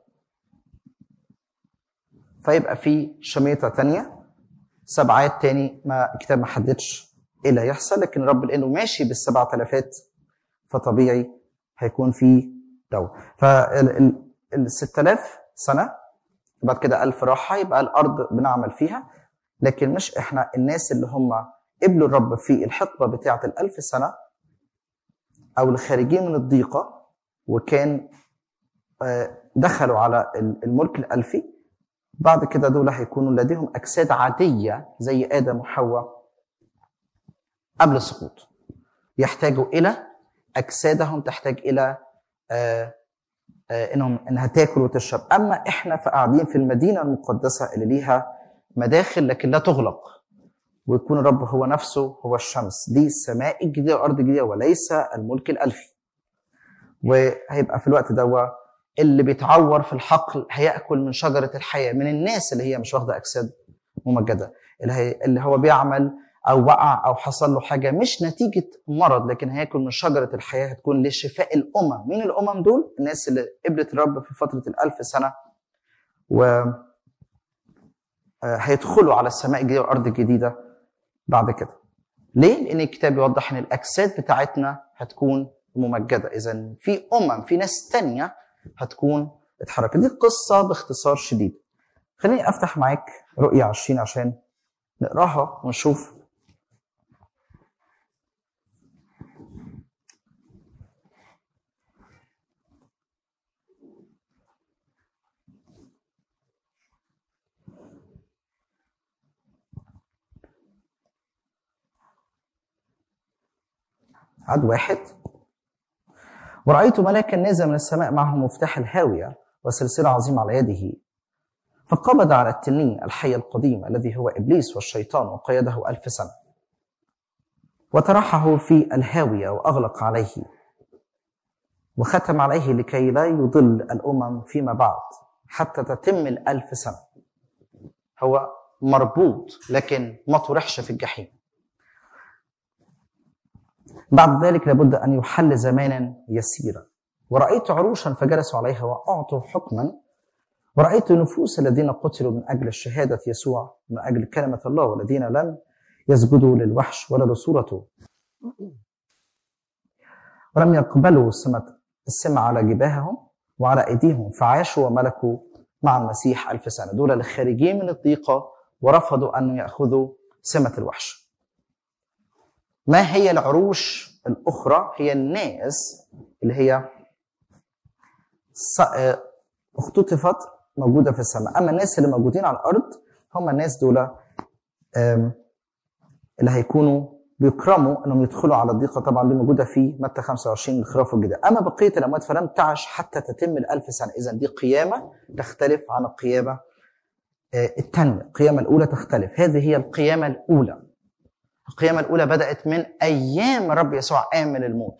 فيبقى في شميطة تانية سبعات تاني ما الكتاب ما حددش ايه اللي هيحصل لكن الرب لانه ماشي بالسبع تلافات فطبيعي هيكون في دو فال ال 6000 سنة بعد كده 1000 راحة يبقى الأرض بنعمل فيها لكن مش احنا الناس اللي هم قبلوا الرب في الحقبة بتاعة الألف سنة أو الخارجين من الضيقة وكان آه، دخلوا على الملك الألفي بعد كده دول هيكونوا لديهم أجساد عادية زي آدم وحواء قبل السقوط يحتاجوا إلى أجسادهم تحتاج إلى آه، آه، إنهم إنها تاكل وتشرب أما إحنا فقاعدين في المدينة المقدسة اللي ليها مداخل لكن لا تغلق ويكون الرب هو نفسه هو الشمس دي السماء الجديدة والأرض الجديدة وليس الملك الألفي وهيبقى في الوقت ده اللي بيتعور في الحقل هياكل من شجره الحياه من الناس اللي هي مش واخده اجساد ممجده اللي, هي اللي هو بيعمل او وقع او حصل له حاجه مش نتيجه مرض لكن هياكل من شجره الحياه هتكون لشفاء الامم مين الامم دول الناس اللي قبلت الرب في فتره الألف سنه و آه، هيدخلوا على السماء الجديده والارض الجديده بعد كده ليه لان الكتاب يوضح ان الاجساد بتاعتنا هتكون ممجده اذا في امم في ناس تانية هتكون اتحركت دي قصه باختصار شديد خليني افتح معاك رؤية 20 عشان نقراها ونشوف عد واحد ورأيت ملاكا نازل من السماء معه مفتاح الهاوية وسلسلة عظيمة على يده فقبض على التنين الحي القديم الذي هو إبليس والشيطان وقيده ألف سنة وطرحه في الهاوية وأغلق عليه وختم عليه لكي لا يضل الأمم فيما بعد حتى تتم الألف سنة هو مربوط لكن ما طرحش في الجحيم بعد ذلك لابد أن يحل زمانا يسيرا ورأيت عروشا فجلسوا عليها وأعطوا حكما ورأيت نفوس الذين قتلوا من أجل شهادة يسوع من أجل كلمة الله والذين لم يسجدوا للوحش ولا لصورته ولم يقبلوا سمة السمع على جباههم وعلى أيديهم فعاشوا وملكوا مع المسيح ألف سنة دول الخارجين من الضيقة ورفضوا أن يأخذوا سمة الوحش ما هي العروش الأخرى هي الناس اللي هي اختطفت موجودة في السماء أما الناس اللي موجودين على الأرض هم الناس دول اللي هيكونوا بيكرموا انهم يدخلوا على الضيقه طبعا دي موجوده في متى 25 الخراف الجديد اما بقيه الاموات فلم تعش حتى تتم الألف سنه اذا دي قيامه تختلف عن القيامه الثانيه القيامه الاولى تختلف هذه هي القيامه الاولى القيامة الأولى بدأت من أيام رب يسوع قام من الموت.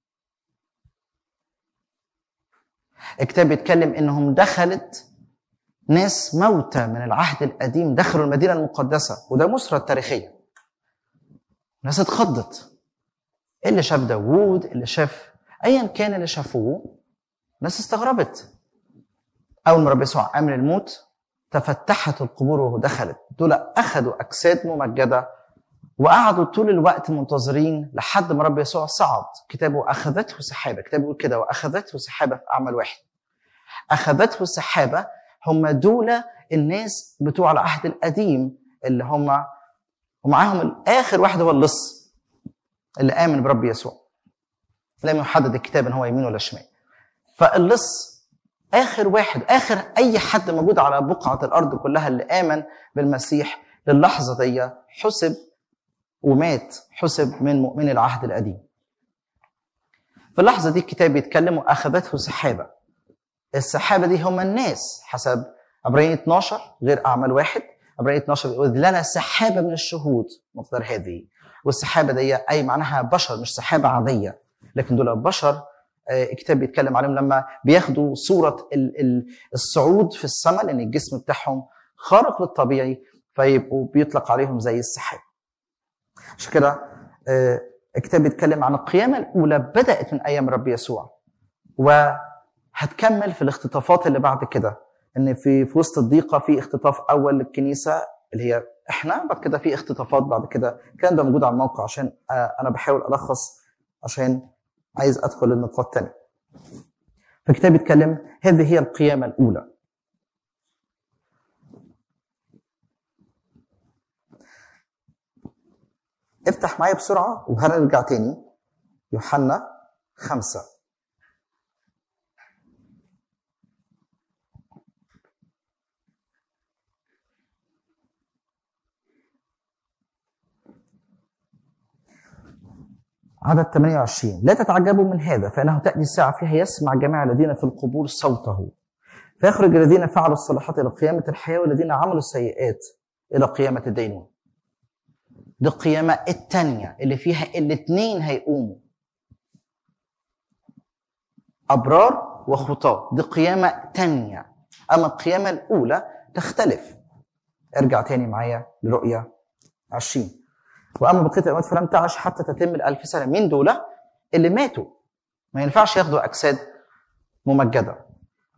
الكتاب بيتكلم إنهم دخلت ناس موتى من العهد القديم دخلوا المدينة المقدسة وده مسرة تاريخية. ناس اتخضت. اللي شاف داوود اللي شاف أيا كان اللي شافوه ناس استغربت. أول ما رب يسوع قام من الموت تفتحت القبور ودخلت دول أخذوا أجساد ممجدة وقعدوا طول الوقت منتظرين لحد ما رب يسوع صعد كتابه اخذته سحابه كتابه بيقول كده واخذته سحابه في اعمال واحد اخذته سحابه هم دول الناس بتوع العهد القديم اللي هم ومعاهم اخر واحد هو اللص اللي امن برب يسوع لم يحدد الكتاب ان هو يمين ولا شمال فاللص اخر واحد اخر اي حد موجود على بقعه الارض كلها اللي امن بالمسيح للحظه دي حسب ومات حسب من مؤمن العهد القديم في اللحظة دي الكتاب بيتكلم وأخذته سحابة السحابة دي هم الناس حسب عبرين 12 غير أعمال واحد عبرانية 12 بيقول لنا سحابة من الشهود مقدار هذه والسحابة دي أي معناها بشر مش سحابة عادية لكن دول بشر آه، الكتاب بيتكلم عليهم لما بياخدوا صورة ال- ال- الصعود في السماء لأن الجسم بتاعهم خارق للطبيعي فيبقوا بيطلق عليهم زي السحاب عشان كده آه، الكتاب بيتكلم عن القيامة الأولى بدأت من أيام رب يسوع وهتكمل في الاختطافات اللي بعد كده ان في في وسط الضيقه في اختطاف اول للكنيسه اللي هي احنا بعد كده في اختطافات بعد كده الكلام ده موجود على الموقع عشان آه، انا بحاول الخص عشان عايز ادخل النقاط تانية فالكتاب بيتكلم هذه هي القيامه الاولى افتح معايا بسرعه وهنرجع تاني يوحنا خمسه عدد 28 لا تتعجبوا من هذا فإنه تأتي الساعة فيها يسمع جميع الذين في القبور صوته فيخرج الذين فعلوا الصالحات إلى قيامة الحياة والذين عملوا السيئات إلى قيامة الدينون دي القيامة التانية اللي فيها الاتنين هيقوموا أبرار وخطاة دي قيامة تانية أما القيامة الأولى تختلف ارجع تاني معايا لرؤية 20 واما بقيه الاموات فلم تعش حتى تتم الالف سنه مين دول اللي ماتوا ما ينفعش ياخدوا اجساد ممجده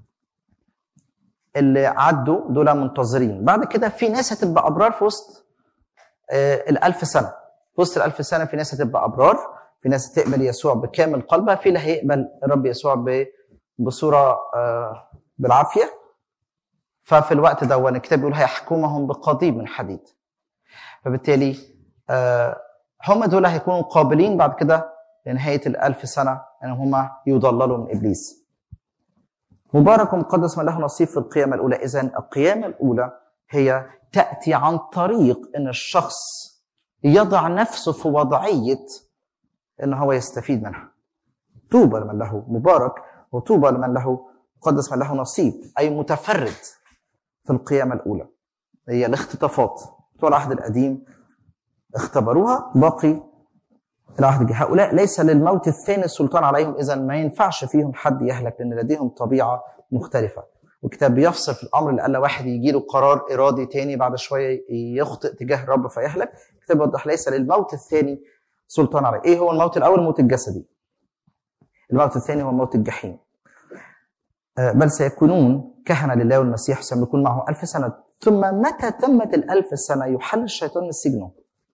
اللي عدوا دول منتظرين بعد كده في ناس هتبقى ابرار في وسط آه الالف سنه في وسط الالف سنه في ناس هتبقى ابرار في ناس هتقبل يسوع بكامل قلبها في اللي هيقبل الرب يسوع ب- بصوره آه بالعافيه ففي الوقت ده الكتاب بيقول هيحكمهم بقضيب من حديد فبالتالي آه، هم دول هيكونوا قابلين بعد كده لنهاية الألف سنة أن هم يضللوا من إبليس مبارك ومقدس من له نصيب في القيامة الأولى إذا القيامة الأولى هي تأتي عن طريق أن الشخص يضع نفسه في وضعية أن هو يستفيد منها طوبى لمن له مبارك وطوبى لمن له مقدس من له نصيب أي متفرد في القيامة الأولى هي الاختطافات بتوع العهد القديم اختبروها باقي العهد الجديد هؤلاء ليس للموت الثاني السلطان عليهم اذا ما ينفعش فيهم حد يهلك لان لديهم طبيعه مختلفه والكتاب بيفصل في الامر اللي قال واحد يجي له قرار ارادي تاني بعد شويه يخطئ تجاه الرب فيهلك الكتاب يوضح ليس للموت الثاني سلطان عليه ايه هو الموت الاول الموت الجسدي الموت الثاني هو موت الجحيم آه، بل سيكونون كهنة لله والمسيح سيملكون معه ألف سنة ثم متى تمت الألف سنة يحل الشيطان من سجنه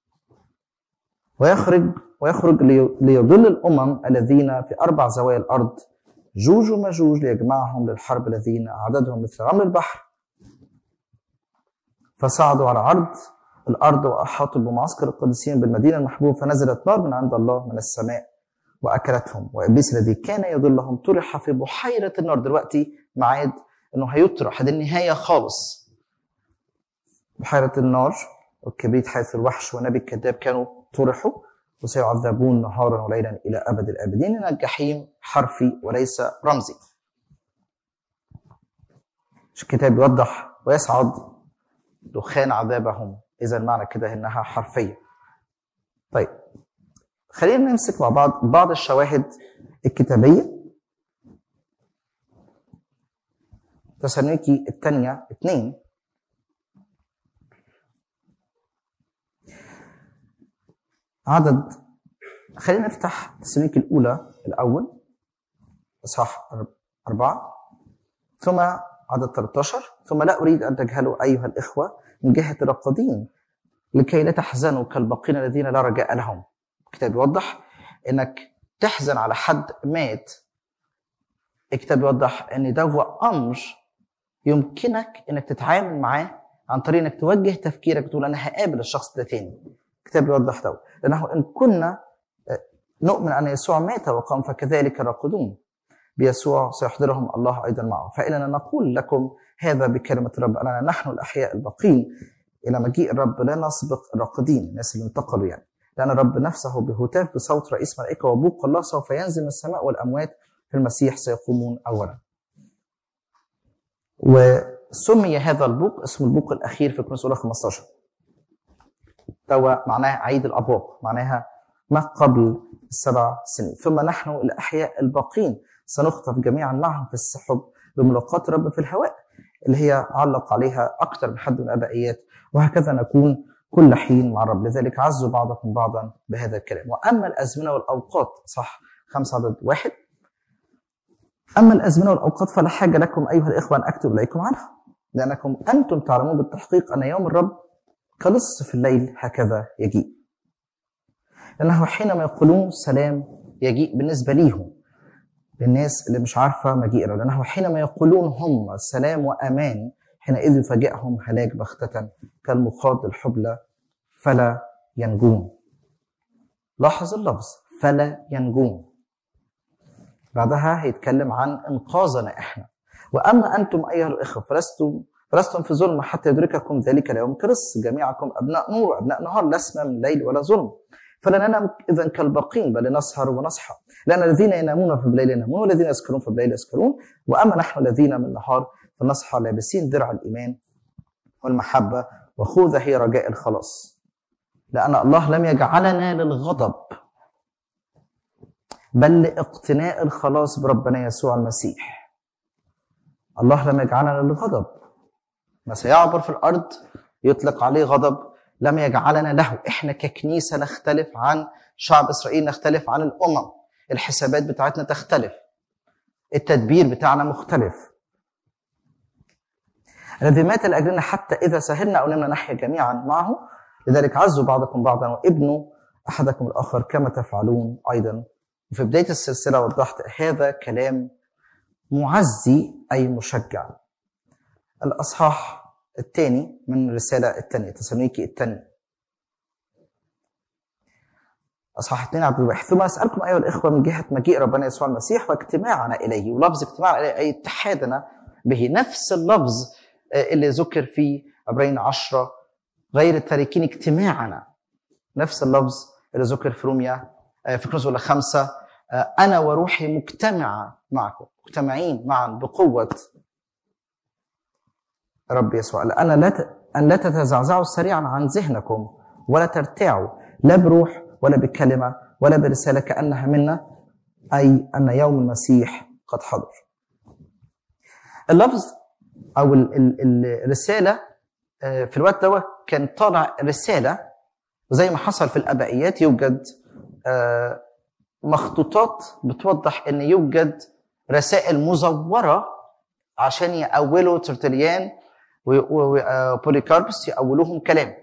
ويخرج ويخرج لي- ليضل الامم الذين في اربع زوايا الارض جوج ومجوج ليجمعهم للحرب الذين عددهم مثل رمل البحر فصعدوا على عرض الارض واحاطوا بمعسكر القديسين بالمدينه المحبوبه فنزلت نار من عند الله من السماء واكلتهم وابليس الذي كان يضلهم طرح في بحيره النار دلوقتي معاد انه هيطرح هذه النهايه خالص بحيره النار والكبريت حيث الوحش والنبي الكذاب كانوا طرحوا وسيعذبون نهارا وليلا الى ابد الابدين ان الجحيم حرفي وليس رمزي الكتاب يوضح ويصعد دخان عذابهم اذا معنى كده انها حرفيه طيب خلينا نمسك مع بعض بعض الشواهد الكتابيه تسالونيكي الثانيه اثنين عدد خلينا نفتح تسالونيكي الاولى الاول اصحاح اربعه ثم عدد 13 ثم لا اريد ان تجهلوا ايها الاخوه من جهه الرقدين لكي لا تحزنوا كالباقين الذين لا رجاء لهم الكتاب يوضح انك تحزن على حد مات الكتاب يوضح ان ده هو امر يمكنك انك تتعامل معاه عن طريق انك توجه تفكيرك تقول انا هقابل الشخص ده تاني الكتاب يوضح ده لانه ان كنا نؤمن ان يسوع مات وقام فكذلك الراقدون بيسوع سيحضرهم الله ايضا معه فاننا نقول لكم هذا بكلمه الرب اننا نحن الاحياء الباقين الى مجيء الرب لا نسبق الراقدين الناس اللي انتقلوا يعني لان الرب نفسه بهتاف بصوت رئيس ملائكه وبوق الله سوف ينزل من السماء والاموات في المسيح سيقومون اولا سمي هذا البوق اسمه البوق الاخير في كورنثوس الاولى 15 توا معناها عيد الابواق معناها ما قبل السبع سنين ثم نحن الاحياء الباقين سنخطف جميعا معهم في السحب بملاقات رب في الهواء اللي هي علق عليها اكثر من حد من الابائيات وهكذا نكون كل حين مع الرب لذلك عزوا بعضكم بعضا بهذا الكلام واما الازمنه والاوقات صح خمسة عدد واحد اما الازمنه والاوقات فلا حاجه لكم ايها الاخوه ان اكتب اليكم عنها لانكم انتم تعلمون بالتحقيق ان يوم الرب كلص في الليل هكذا يجيء لانه حينما يقولون سلام يجيء بالنسبه ليهم للناس اللي مش عارفه مجيء الرب لانه حينما يقولون هم سلام وامان حينئذ يفاجئهم هلاك بغتة كالمخاض الحبلى فلا ينجون لاحظ اللفظ فلا ينجون بعدها هيتكلم عن انقاذنا احنا واما انتم ايها الاخوه فلستم فلستم في ظلم حتى يدرككم ذلك اليوم كرس جميعكم ابناء نور وابناء نهار لسنا من ليل ولا ظلم فلا ننام اذا كالباقين بل نسهر ونصحى لان الذين ينامون في الليل ينامون والذين يسكرون في الليل يسكرون واما نحن الذين من النهار فنصحى لابسين درع الايمان والمحبه وخوذه هي رجاء الخلاص لان الله لم يجعلنا للغضب بل لاقتناء الخلاص بربنا يسوع المسيح الله لم يجعلنا للغضب ما سيعبر في الارض يطلق عليه غضب لم يجعلنا له احنا ككنيسه نختلف عن شعب اسرائيل نختلف عن الامم الحسابات بتاعتنا تختلف التدبير بتاعنا مختلف الذي مات لاجلنا حتى اذا سهرنا او نمنا نحيا جميعا معه لذلك عزوا بعضكم بعضا وابنوا احدكم الاخر كما تفعلون ايضا وفي بدايه السلسله وضحت هذا كلام معزي اي مشجع الاصحاح الثاني من الرساله الثانيه تسالونيكي الثانيه اصحاح 2 عبد الواحد ثم اسالكم ايها الاخوه من جهه مجيء ربنا يسوع المسيح واجتماعنا اليه ولفظ اجتماعنا اليه اي اتحادنا به نفس اللفظ اللي ذكر في عبرين عشرة غير التاركين اجتماعنا نفس اللفظ اللي ذكر في روميا في كنوز ولا خمسة أنا وروحي مجتمعة معكم مجتمعين معا بقوة رب يسوع أنا لا ت... أن لا تتزعزعوا سريعا عن ذهنكم ولا ترتاعوا لا بروح ولا بكلمة ولا برسالة كأنها منا أي أن يوم المسيح قد حضر اللفظ او ال ال الرساله في الوقت ده كان طالع رساله وزي ما حصل في الابائيات يوجد مخطوطات بتوضح ان يوجد رسائل مزوره عشان يأولوا ترتليان وبوليكاربس يأولوهم كلام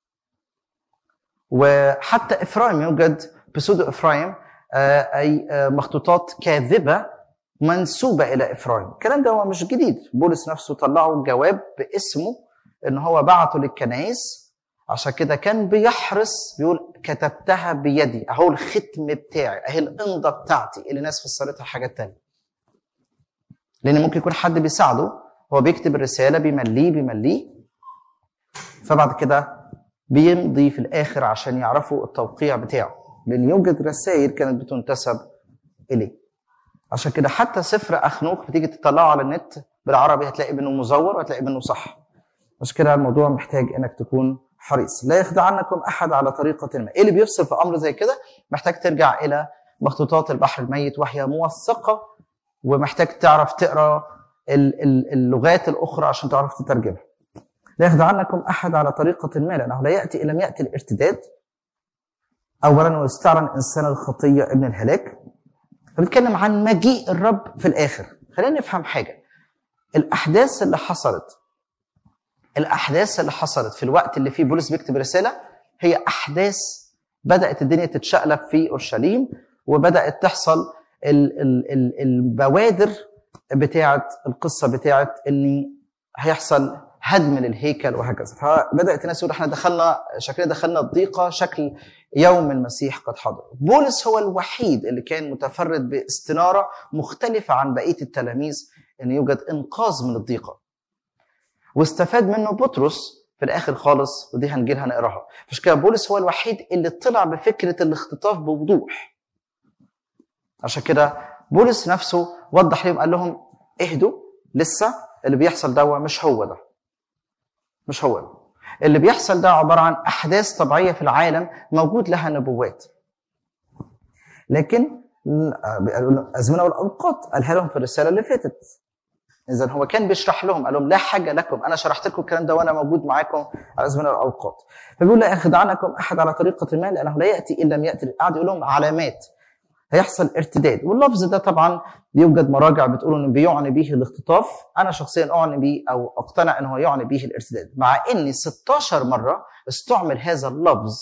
وحتى افرايم يوجد بسودو افرايم اي مخطوطات كاذبه منسوبة إلى إفرايم الكلام ده هو مش جديد بولس نفسه طلعوا جواب باسمه إن هو بعته للكنائس عشان كده كان بيحرص بيقول كتبتها بيدي أهو الختم بتاعي أهي الإمضة بتاعتي اللي الناس فسرتها حاجات تانية لأن ممكن يكون حد بيساعده هو بيكتب الرسالة بيمليه بيمليه فبعد كده بيمضي في الآخر عشان يعرفوا التوقيع بتاعه لأن يوجد رسائل كانت بتنتسب إليه عشان كده حتى سفر اخنوخ بتيجي تطلعه على النت بالعربي هتلاقي منه مزور وهتلاقي منه صح عشان كده الموضوع محتاج انك تكون حريص لا يخدعنكم احد على طريقه ما ايه اللي بيفصل في امر زي كده محتاج ترجع الى مخطوطات البحر الميت وهي موثقه ومحتاج تعرف تقرا اللغات الاخرى عشان تعرف تترجمها لا يخدعنكم احد على طريقه ما لانه لا ياتي ان لم ياتي الارتداد اولا ويستعلن انسان الخطيه ابن الهلاك بنتكلم عن مجيء الرب في الاخر خلينا نفهم حاجه الاحداث اللي حصلت الاحداث اللي حصلت في الوقت اللي فيه بولس بيكتب رساله هي احداث بدات الدنيا تتشقلب في اورشليم وبدات تحصل ال ال ال البوادر بتاعه القصه بتاعه ان هيحصل هدم للهيكل وهكذا فبدات الناس يقول احنا دخلنا شكلنا دخلنا الضيقه شكل يوم المسيح قد حضر بولس هو الوحيد اللي كان متفرد باستناره مختلفه عن بقيه التلاميذ ان يوجد انقاذ من الضيقه واستفاد منه بطرس في الاخر خالص ودي هنجيلها نقراها مش كده بولس هو الوحيد اللي طلع بفكره الاختطاف بوضوح عشان كده بولس نفسه وضح لهم قال لهم اهدوا لسه اللي بيحصل ده مش هو ده مش هو ده اللي بيحصل ده عباره عن احداث طبيعيه في العالم موجود لها نبوات لكن الازمنه والاوقات قالها لهم في الرساله اللي فاتت اذا هو كان بيشرح لهم قال لهم لا حاجه لكم انا شرحت لكم الكلام ده وانا موجود معاكم على الازمنه والاوقات فبيقول لا يخدعنكم احد على طريقه ما لانه لا ياتي ان لم ياتي قعد يقول لهم علامات هيحصل ارتداد واللفظ ده طبعا يوجد مراجع بتقول انه بيعني به الاختطاف انا شخصيا اعني به او اقتنع انه يعني به الارتداد مع ان 16 مره استعمل هذا اللفظ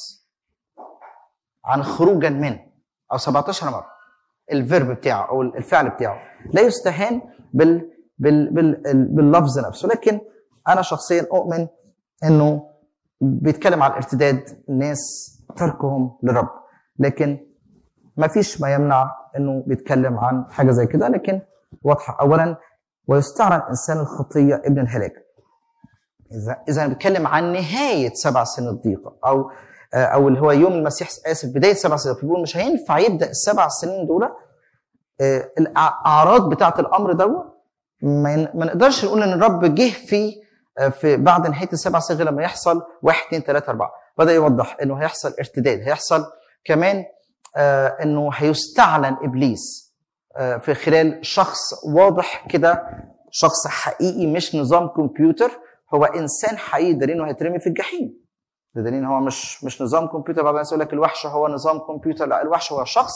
عن خروجا من او 17 مره الفيرب بتاعه او الفعل بتاعه لا يستهان بال بال بال باللفظ نفسه لكن انا شخصيا اؤمن انه بيتكلم عن ارتداد الناس تركهم للرب لكن ما فيش ما يمنع انه بيتكلم عن حاجه زي كده لكن واضحه اولا ويستعرض انسان الخطيه ابن الهلاك اذا اذا بيتكلم عن نهايه سبع سنين الضيقه او او اللي هو يوم المسيح اسف بدايه سبع سنين فبيقول مش هينفع يبدا السبع سنين دول الاعراض بتاعه الامر دوت ما نقدرش نقول ان الرب جه في في بعد نهايه السبع سنين غير لما يحصل واحد اثنين ثلاثه اربعه بدا يوضح انه هيحصل ارتداد هيحصل كمان آه انه هيستعلن ابليس آه في خلال شخص واضح كده شخص حقيقي مش نظام كمبيوتر هو انسان حقيقي دليل انه هيترمي في الجحيم ده دليل هو مش مش نظام كمبيوتر بعض الناس يقول لك الوحش هو نظام كمبيوتر لا الوحش هو شخص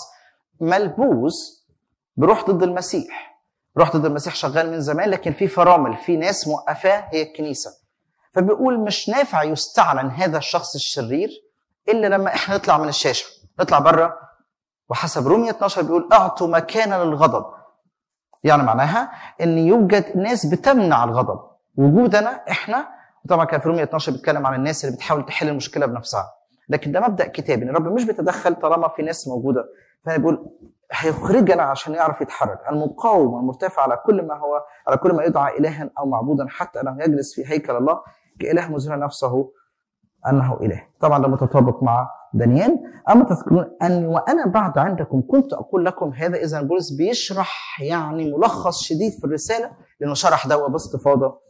ملبوس بروح ضد المسيح روح ضد المسيح شغال من زمان لكن في فرامل في ناس موقفاه هي الكنيسه فبيقول مش نافع يستعلن هذا الشخص الشرير الا لما احنا نطلع من الشاشه نطلع بره وحسب رومية 12 بيقول اعطوا مكانا للغضب يعني معناها ان يوجد ناس بتمنع الغضب وجودنا احنا طبعا كان في رومية 12 بيتكلم عن الناس اللي بتحاول تحل المشكله بنفسها لكن ده مبدا كتابي ان الرب مش بيتدخل طالما في ناس موجوده فبيقول هيخرجنا عشان يعرف يتحرك المقاوم والمرتفع على كل ما هو على كل ما يدعى الها او معبودا حتى انه يجلس في هيكل الله كاله مظهر نفسه انه اله طبعا ده متطابق مع دانيال اما تذكرون اني وانا بعد عندكم كنت اقول لكم هذا اذا بولس بيشرح يعني ملخص شديد في الرساله لانه شرح ده باستفاضه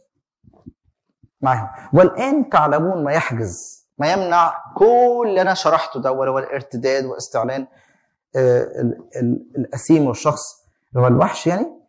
معهم والان تعلمون ما يحجز ما يمنع كل اللي انا شرحته ده وهو الارتداد واستعلان الاثيم والشخص اللي هو الوحش يعني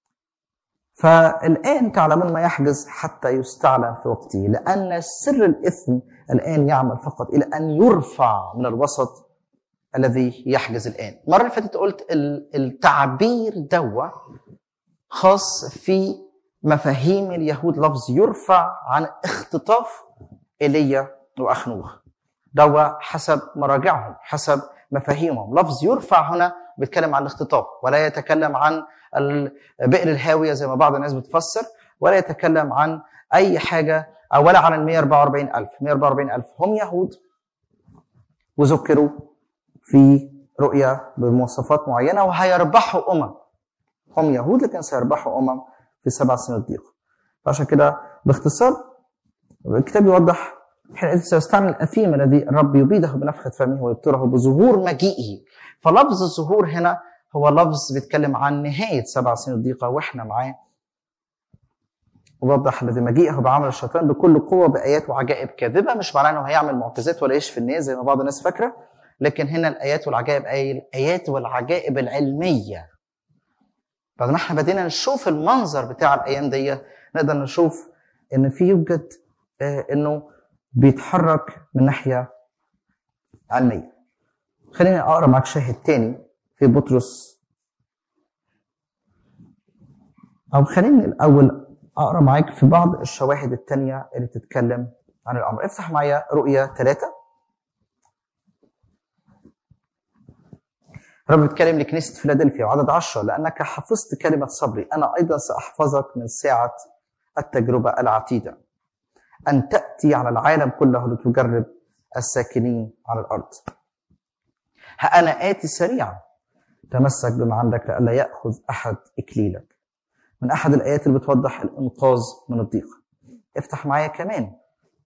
فالان تعلمون ما يحجز حتى يستعلن في وقته لان سر الاثم الان يعمل فقط الى ان يرفع من الوسط الذي يحجز الان المره اللي فاتت قلت التعبير دوا خاص في مفاهيم اليهود لفظ يرفع عن اختطاف ايليا واخنوخ دوا حسب مراجعهم حسب مفاهيمهم لفظ يرفع هنا بيتكلم عن الاختطاف ولا يتكلم عن بئر الهاويه زي ما بعض الناس بتفسر ولا يتكلم عن اي حاجه او ولا عن ال 144000 144000 هم يهود وذكروا في رؤيا بمواصفات معينه وهيربحوا امم هم يهود لكن سيربحوا امم في سبع سنين الضيق فعشان كده باختصار الكتاب يوضح حين سيستعمل الاثيم الذي الرب يبيده بنفخه فمه ويبتره بظهور مجيئه فلفظ الظهور هنا هو لفظ بيتكلم عن نهايه سبع سنين الضيقه واحنا معاه ووضح الذي مجيئه بعمل الشيطان بكل قوه بايات وعجائب كاذبه مش معناه انه هيعمل معجزات ولا يشفي الناس زي ما بعض الناس فاكره لكن هنا الايات والعجائب اي الايات والعجائب العلميه بعد ما احنا بدينا نشوف المنظر بتاع الايام دي نقدر نشوف ان في يوجد آه انه بيتحرك من ناحيه علميه خليني اقرا معاك شاهد تاني في بطرس او خليني الاول اقرا معاك في بعض الشواهد التانية اللي بتتكلم عن الامر افتح معايا رؤيا ثلاثة رب بيتكلم لكنيسة فيلادلفيا وعدد عشرة لأنك حفظت كلمة صبري أنا أيضا سأحفظك من ساعة التجربة العتيدة أن تأتي على العالم كله لتجرب الساكنين على الأرض ها أنا آتي سريعا تمسك بما عندك لئلا يأخذ أحد إكليلك من أحد الآيات اللي بتوضح الإنقاذ من الضيق افتح معايا كمان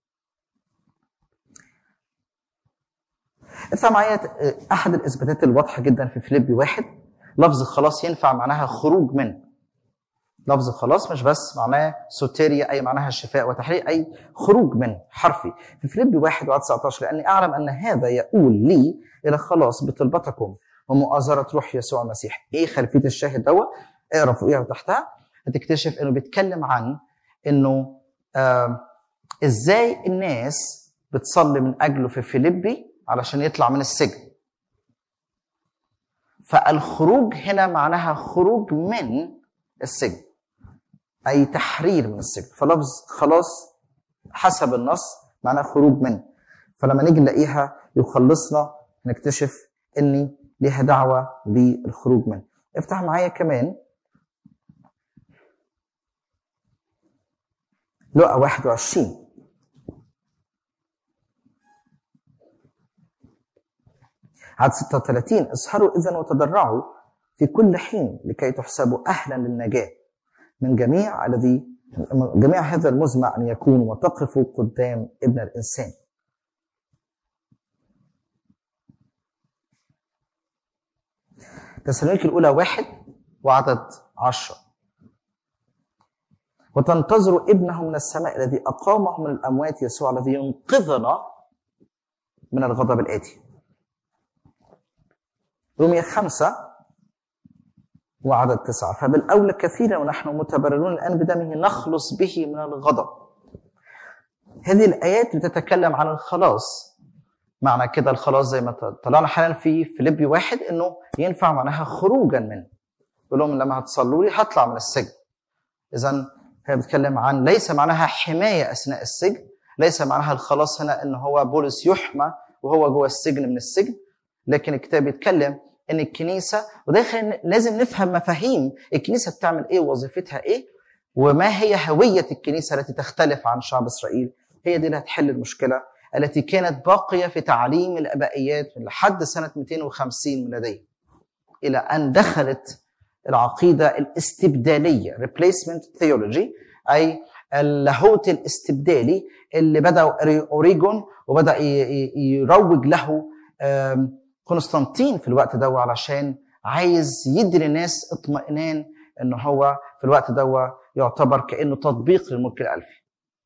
افتح معايا أحد الإثباتات الواضحة جدا في فيليبي واحد لفظ خلاص ينفع معناها خروج من لفظ خلاص مش بس معناه سوتيريا اي معناها شفاء وتحرير اي خروج من حرفي في فيليب 1 و 19 لاني اعلم ان هذا يقول لي الى خلاص بطلبتكم ومؤازره روح يسوع المسيح ايه خلفيه الشاهد دوت اقرا فوقيها وتحتها هتكتشف انه بيتكلم عن انه آه ازاي الناس بتصلي من اجله في فيليبي علشان يطلع من السجن فالخروج هنا معناها خروج من السجن اي تحرير من السجن فلفظ خلاص حسب النص معناه خروج منه فلما نيجي نلاقيها يخلصنا نكتشف ان ليها دعوه بالخروج منه افتح معايا كمان لقى 21 عدد 36 اسهروا اذا وتضرعوا في كل حين لكي تحسبوا اهلا للنجاه من جميع الذي جميع هذا المزمع ان يكون وتقفوا قدام ابن الانسان تسالونيك الاولى واحد وعدد عشرة وتنتظر ابنه من السماء الذي اقامه من الاموات يسوع الذي ينقذنا من الغضب الاتي رومية خمسة وعدد تسعة فبالأولى كثيرا ونحن متبررون الآن بدمه نخلص به من الغضب هذه الآيات بتتكلم عن الخلاص معنى كده الخلاص زي ما طلعنا حالا في فيليبي واحد انه ينفع معناها خروجا منه يقول لهم لما هتصلوا لي هطلع من السجن اذا هي بتتكلم عن ليس معناها حمايه اثناء السجن ليس معناها الخلاص هنا ان هو بولس يحمى وهو جوه السجن من السجن لكن الكتاب بيتكلم ان الكنيسه وده لازم نفهم مفاهيم الكنيسه بتعمل ايه ووظيفتها ايه وما هي هويه الكنيسه التي تختلف عن شعب اسرائيل هي دي اللي هتحل المشكله التي كانت باقيه في تعليم الابائيات من لحد سنه 250 ميلاديه الى ان دخلت العقيده الاستبداليه replacement theology اي اللاهوت الاستبدالي اللي بدا اوريجون وبدا يروج له قسطنطين في الوقت ده علشان عايز يدي للناس اطمئنان ان هو في الوقت ده يعتبر كانه تطبيق للملك الالفي.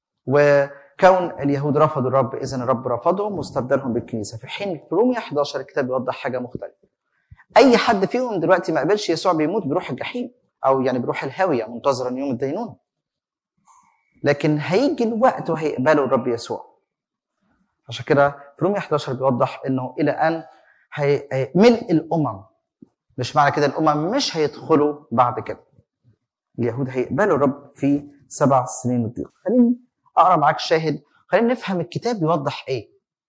وكون اليهود رفضوا الرب اذا الرب رفضهم واستبدلهم بالكنيسه في حين في رومية 11 الكتاب بيوضح حاجه مختلفه. اي حد فيهم دلوقتي ما قبلش يسوع بيموت بيروح الجحيم او يعني بيروح الهاويه منتظرا يوم الدينون. لكن هيجي الوقت وهيقبلوا الرب يسوع. عشان كده في رومية 11 بيوضح انه الى ان هي ملء الامم مش معنى كده الامم مش هيدخلوا بعد كده اليهود هيقبلوا الرب في سبع سنين الضيق خليني اقرا معاك شاهد خلينا نفهم الكتاب بيوضح ايه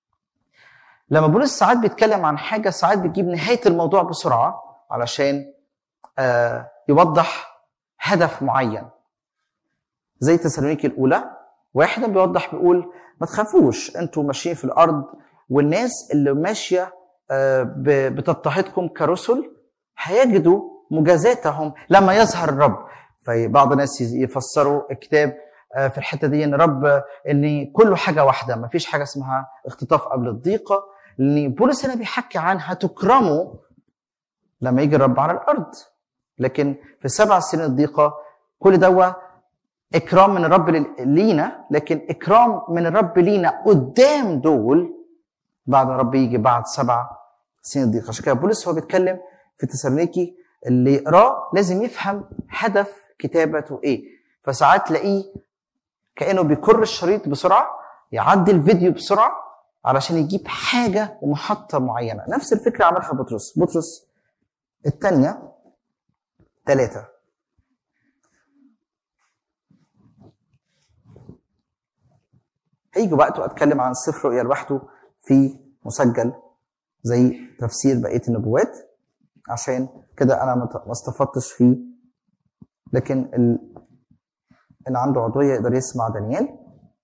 لما بولس ساعات بيتكلم عن حاجه ساعات بيجيب نهايه الموضوع بسرعه علشان آه يوضح هدف معين زي تسالونيكي الاولى واحد بيوضح بيقول ما تخافوش انتوا ماشيين في الارض والناس اللي ماشيه بتضطهدكم كرسل هيجدوا مجازاتهم لما يظهر الرب فبعض الناس يفسروا الكتاب في الحته دي ان رب ان كله حاجه واحده ما فيش حاجه اسمها اختطاف قبل الضيقه لان بولس هنا بيحكي عن هتكرموا لما يجي الرب على الارض لكن في سبع سنين الضيقه كل دوا اكرام من الرب لينا لكن اكرام من الرب لينا قدام دول بعد ما رب يجي بعد سبع سنين ضيق عشان كده بولس هو بيتكلم في تسالونيكي اللي يقراه لازم يفهم هدف كتابته ايه فساعات تلاقيه كانه بيكر الشريط بسرعه يعدي الفيديو بسرعه علشان يجيب حاجه ومحطه معينه نفس الفكره عملها بطرس بطرس الثانيه ثلاثه هيجي وقت واتكلم عن سفر رؤيا لوحده في مسجل زي تفسير بقيه النبوات عشان كده انا ما استفدتش فيه لكن ال... اللي عنده عضويه يقدر يسمع دانيال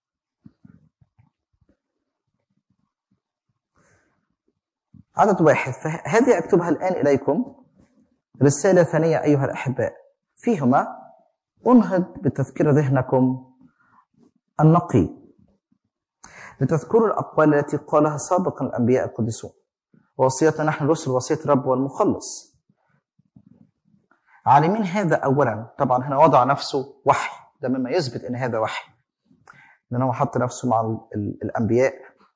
عدد واحد فهذه اكتبها الان اليكم رساله ثانيه ايها الاحباء فيهما انهض بتذكير ذهنكم النقي لتذكروا الأقوال التي قالها سابقا الأنبياء القديسون ووصيتنا نحن الرسل وصية الرب والمخلص عالمين هذا اولا طبعا هنا وضع نفسه وحي ده مما يثبت ان هذا وحي لان هو حط نفسه مع ال- ال- الانبياء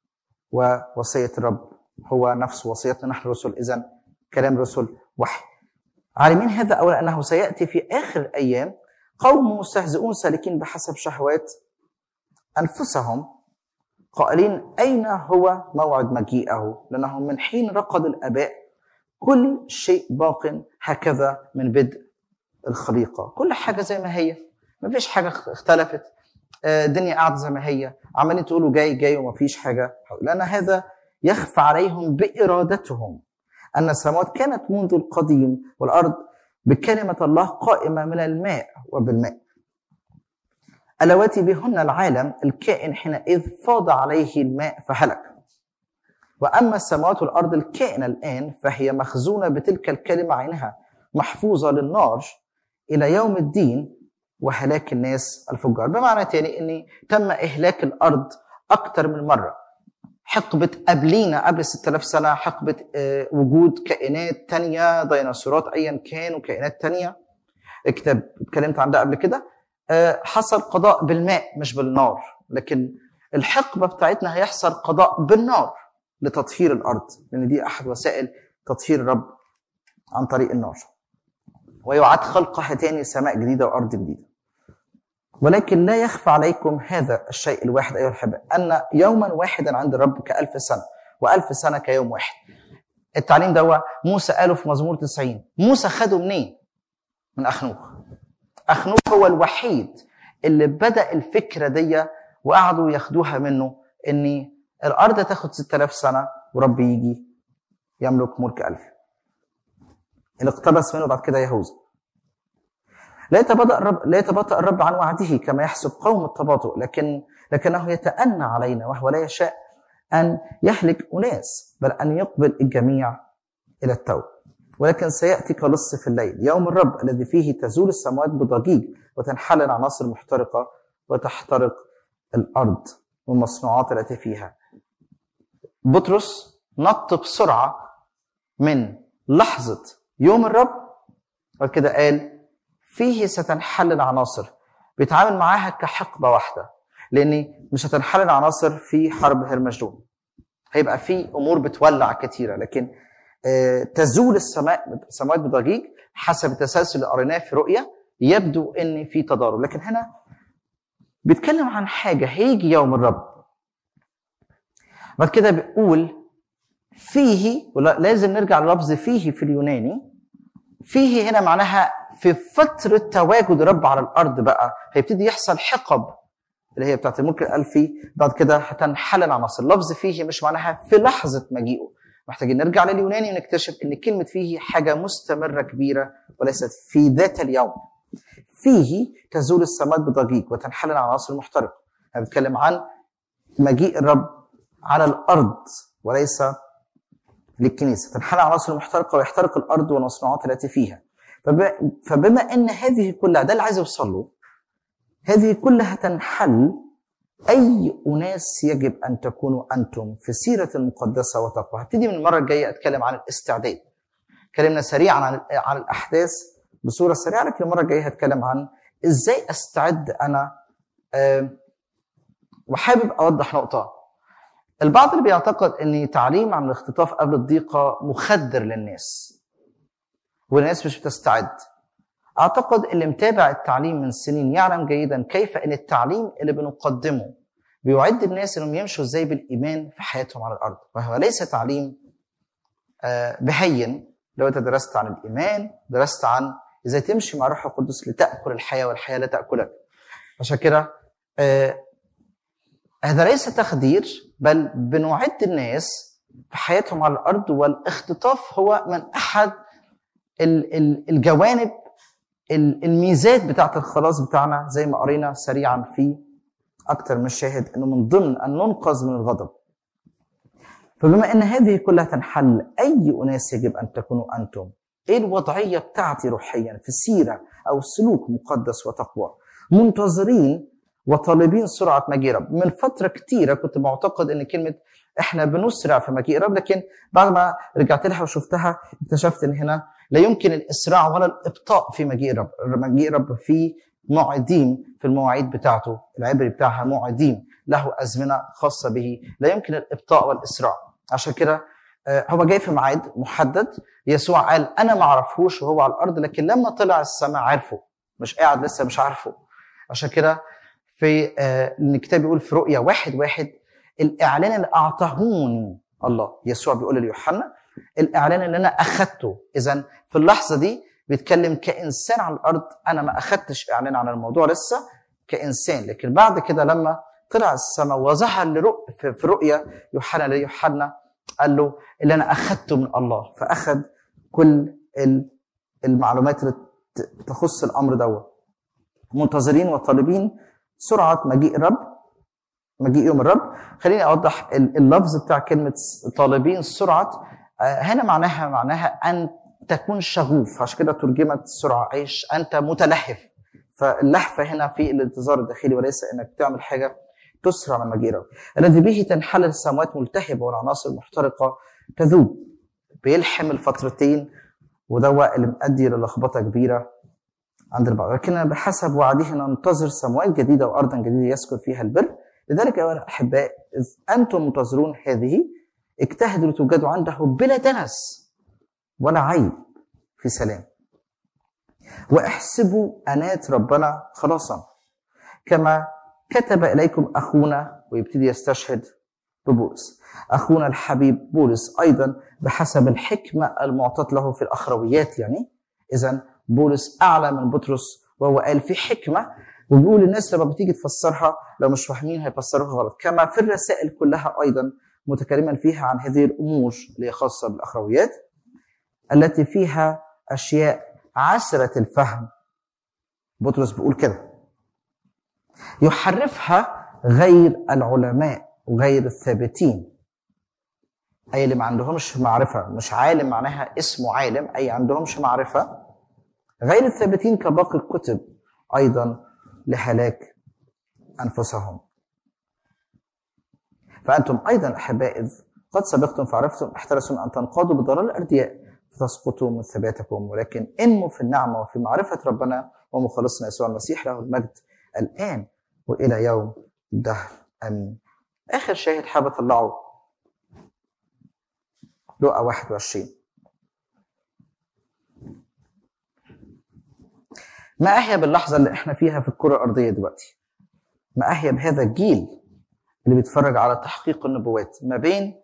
ووصيه الرب هو نفس وصيتنا نحن الرسل اذا كلام الرسل وحي عالمين هذا اولا انه سياتي في اخر الايام قوم مستهزئون سالكين بحسب شهوات انفسهم قائلين اين هو موعد مجيئه لانه من حين رقد الاباء كل شيء باق هكذا من بدء الخليقه كل حاجه زي ما هي ما فيش حاجه اختلفت آه، الدنيا قاعده زي ما هي عمالين تقولوا جاي جاي وما فيش حاجه لان هذا يخفى عليهم بارادتهم ان السماوات كانت منذ القديم والارض بكلمه الله قائمه من الماء وبالماء اللواتي بهن العالم الكائن حينئذ فاض عليه الماء فهلك واما السماوات والارض الكائنه الان فهي مخزونه بتلك الكلمه عينها محفوظه للنار الى يوم الدين وهلاك الناس الفجار بمعنى تاني ان تم اهلاك الارض اكتر من مره حقبه قبلينا قبل 6000 سنه حقبه آه، وجود كائنات تانية ديناصورات ايا كان وكائنات تانية الكتاب اتكلمت عن ده قبل كده آه، حصل قضاء بالماء مش بالنار لكن الحقبه بتاعتنا هيحصل قضاء بالنار لتطهير الارض لان دي احد وسائل تطهير الرب عن طريق النار ويعاد خلقها تاني سماء جديده وارض جديده ولكن لا يخفى عليكم هذا الشيء الواحد ايها الاحباء ان يوما واحدا عند الرب كالف سنه والف سنه كيوم واحد التعليم ده هو موسى قاله في مزمور 90 موسى خده منين من اخنوخ اخنوخ هو الوحيد اللي بدا الفكره دي وقعدوا ياخدوها منه ان الارض تاخد 6000 سنه ورب يجي يملك ملك الف اللي اقتبس منه بعد كده يهوذا لا يتباطأ الرب لا يتباطأ الرب عن وعده كما يحسب قوم التباطؤ لكن لكنه يتأنى علينا وهو لا يشاء أن يهلك أناس بل أن يقبل الجميع إلى التوبة ولكن سيأتي كلص في الليل يوم الرب الذي فيه تزول السماوات بضجيج وتنحل العناصر المحترقة وتحترق الأرض والمصنوعات التي فيها بطرس نط بسرعة من لحظة يوم الرب وكده قال فيه ستنحل العناصر بيتعامل معاها كحقبة واحدة لأن مش هتنحل العناصر في حرب هرمجدون هيبقى في أمور بتولع كتيرة لكن آه، تزول السماء السماوات بضجيج حسب التسلسل اللي قريناه في رؤيا يبدو ان في تضارب لكن هنا بيتكلم عن حاجه هيجي يوم الرب بعد كده بيقول فيه ولا- لازم نرجع للفظ فيه في اليوناني فيه هنا معناها في فترة تواجد الرب على الأرض بقى هيبتدي يحصل حقب اللي هي بتاعت الملك الألفي بعد كده هتنحل العناصر لفظ فيه مش معناها في لحظة مجيئه محتاجين نرجع لليوناني ونكتشف ان كلمة فيه حاجة مستمرة كبيرة وليست في ذات اليوم فيه تزول السماوات بضجيج وتنحل العناصر المحترقة انا بتكلم عن مجيء الرب على الأرض وليس للكنيسة تنحل العناصر المحترقة ويحترق الأرض والمصنوعات التي فيها فب- فبما أن هذه كلها ده اللي عايز يوصل له هذه كلها تنحل أي أناس يجب أن تكونوا أنتم في سيرة المقدسة وتقوى هبتدي من المرة الجاية أتكلم عن الاستعداد اتكلمنا سريعا عن عن الأحداث بصورة سريعة لكن المرة الجاية هتكلم عن إزاي أستعد أنا آه، وحابب أوضح نقطة البعض اللي بيعتقد ان تعليم عن الاختطاف قبل الضيقه مخدر للناس والناس مش بتستعد اعتقد اللي متابع التعليم من سنين يعلم جيدا كيف ان التعليم اللي بنقدمه بيعد الناس انهم يمشوا ازاي بالايمان في حياتهم على الارض وهو ليس تعليم آه، بهين لو انت درست عن الايمان درست عن ازاي تمشي مع الروح القدس لتاكل الحياه والحياه لا تاكلك عشان كده آه، هذا ليس تخدير بل بنعد الناس في حياتهم على الارض والاختطاف هو من احد ال- ال- الجوانب ال- الميزات بتاعت الخلاص بتاعنا زي ما قرينا سريعا في اكثر من شاهد انه من ضمن ان ننقذ من الغضب فبما ان هذه كلها تنحل اي اناس يجب ان تكونوا انتم ايه الوضعيه بتاعتي روحيا في سيره او سلوك مقدس وتقوى منتظرين وطالبين سرعه مجيء رب من فتره كتيره كنت معتقد ان كلمه احنا بنسرع في مجيء رب لكن بعد ما رجعت لها وشفتها اكتشفت ان هنا لا يمكن الاسراع ولا الابطاء في مجيء الرب مجيء الرب في معديم في المواعيد بتاعته العبري بتاعها معديم له ازمنه خاصه به لا يمكن الابطاء والاسراع عشان كده آه، هو جاي في ميعاد محدد يسوع قال انا ما اعرفهوش وهو على الارض لكن لما طلع السماء عرفه مش قاعد لسه مش عارفه عشان كده في آه، الكتاب بيقول في رؤيا واحد واحد الاعلان اللي اعطاهوني الله يسوع بيقول ليوحنا الاعلان اللي انا اخذته اذا في اللحظه دي بيتكلم كانسان على الارض انا ما اخذتش اعلان عن الموضوع لسه كانسان لكن بعد كده لما طلع السماء وظهر لرؤ في في رؤيا يوحنا ليوحنا قال له اللي انا اخذته من الله فاخذ كل ال- المعلومات اللي ت- تخص الامر دوت منتظرين وطالبين سرعه مجيء الرب مجيء يوم الرب خليني اوضح ال- اللفظ بتاع كلمه س- طالبين سرعه آه، هنا معناها معناها ان تكون شغوف عشان كده ترجمت سرعه عيش انت متلهف فاللهفه هنا في الانتظار الداخلي وليس انك تعمل حاجه تسرع من مجيء الرب الذي به تنحل السماوات ملتهبه والعناصر محترقه تذوب بيلحم الفترتين ودوا اللي مؤدي للخبطه كبيره عند البعض لكن بحسب وعده ننتظر سماوات جديده وارضا جديده يسكن فيها البر لذلك ايها الاحباء اذ انتم منتظرون هذه اجتهدوا لتوجدوا عنده بلا دنس ولا عيب في سلام واحسبوا انات ربنا خلاصا كما كتب اليكم اخونا ويبتدي يستشهد ببولس اخونا الحبيب بولس ايضا بحسب الحكمه المعطاه له في الاخرويات يعني اذا بولس اعلى من بطرس وهو قال في حكمه وبيقول الناس لما بتيجي تفسرها لو مش فاهمين هيفسروها غلط كما في الرسائل كلها ايضا متكلما فيها عن هذه الامور اللي هي خاصه بالاخرويات التي فيها اشياء عسره الفهم بطرس بيقول كده يحرفها غير العلماء وغير الثابتين اي اللي ما عندهمش معرفه مش عالم معناها اسمه عالم اي عندهمش معرفه غير الثابتين كباقي الكتب ايضا لهلاك انفسهم فانتم ايضا احباء اذ قد سبقتم فعرفتم احترسوا ان تنقادوا بضلال الاردياء فتسقطوا من ثباتكم ولكن انموا في النعمه وفي معرفه ربنا ومخلصنا يسوع المسيح له المجد الان والى يوم الدهر امين اخر شاهد حابب اطلعه لقا 21 ما اهيب اللحظه اللي احنا فيها في الكره الارضيه دلوقتي ما اهيب هذا الجيل اللي بيتفرج على تحقيق النبوات ما بين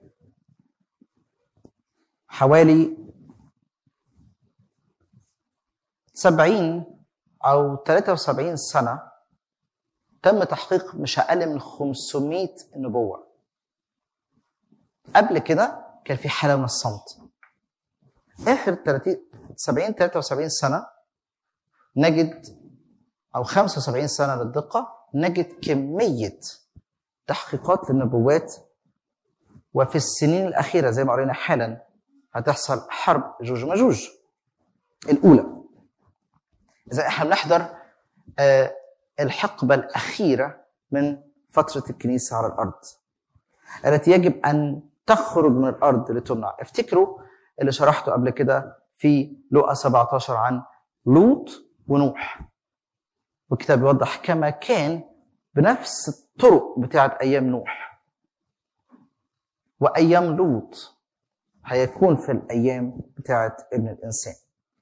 حوالي 70 او 73 سنه تم تحقيق مش اقل من 500 نبوه قبل كده كان في حاله من الصمت اخر 30 70 73 سنه نجد او 75 سنه للدقه نجد كميه تحقيقات للنبوات وفي السنين الاخيره زي ما قرينا حالا هتحصل حرب جوج مجوج الاولى اذا احنا بنحضر آه، الحقبه الاخيره من فتره الكنيسه على الارض التي يجب ان تخرج من الارض لتمنع افتكروا اللي شرحته قبل كده في لقا 17 عن لوط ونوح والكتاب يوضح كما كان بنفس الطرق بتاعت ايام نوح وايام لوط هيكون في الايام بتاعت ابن الانسان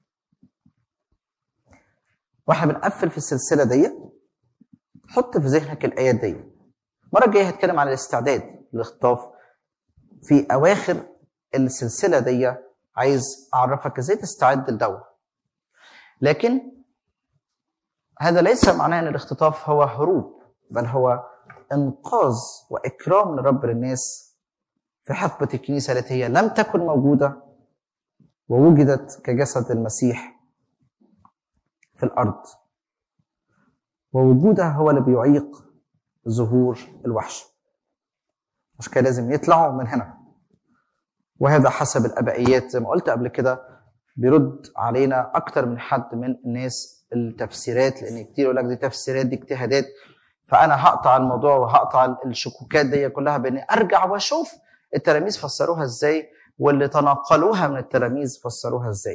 واحنا بنقفل في السلسله دي حط في ذهنك الايات دي المره الجايه هتكلم عن الاستعداد للاختطاف في اواخر السلسله دي عايز اعرفك ازاي تستعد لدوت لكن هذا ليس معناه ان الاختطاف هو هروب بل هو انقاذ واكرام لرب للناس في حقبه الكنيسه التي هي لم تكن موجوده ووجدت كجسد المسيح في الارض ووجودها هو اللي بيعيق ظهور الوحش مش كده لازم يطلعوا من هنا وهذا حسب الابائيات زي ما قلت قبل كده بيرد علينا اكتر من حد من الناس التفسيرات لان كتير يقول لك دي تفسيرات دي اجتهادات فانا هقطع الموضوع وهقطع الشكوكات دي كلها باني ارجع واشوف التلاميذ فسروها ازاي واللي تناقلوها من التلاميذ فسروها ازاي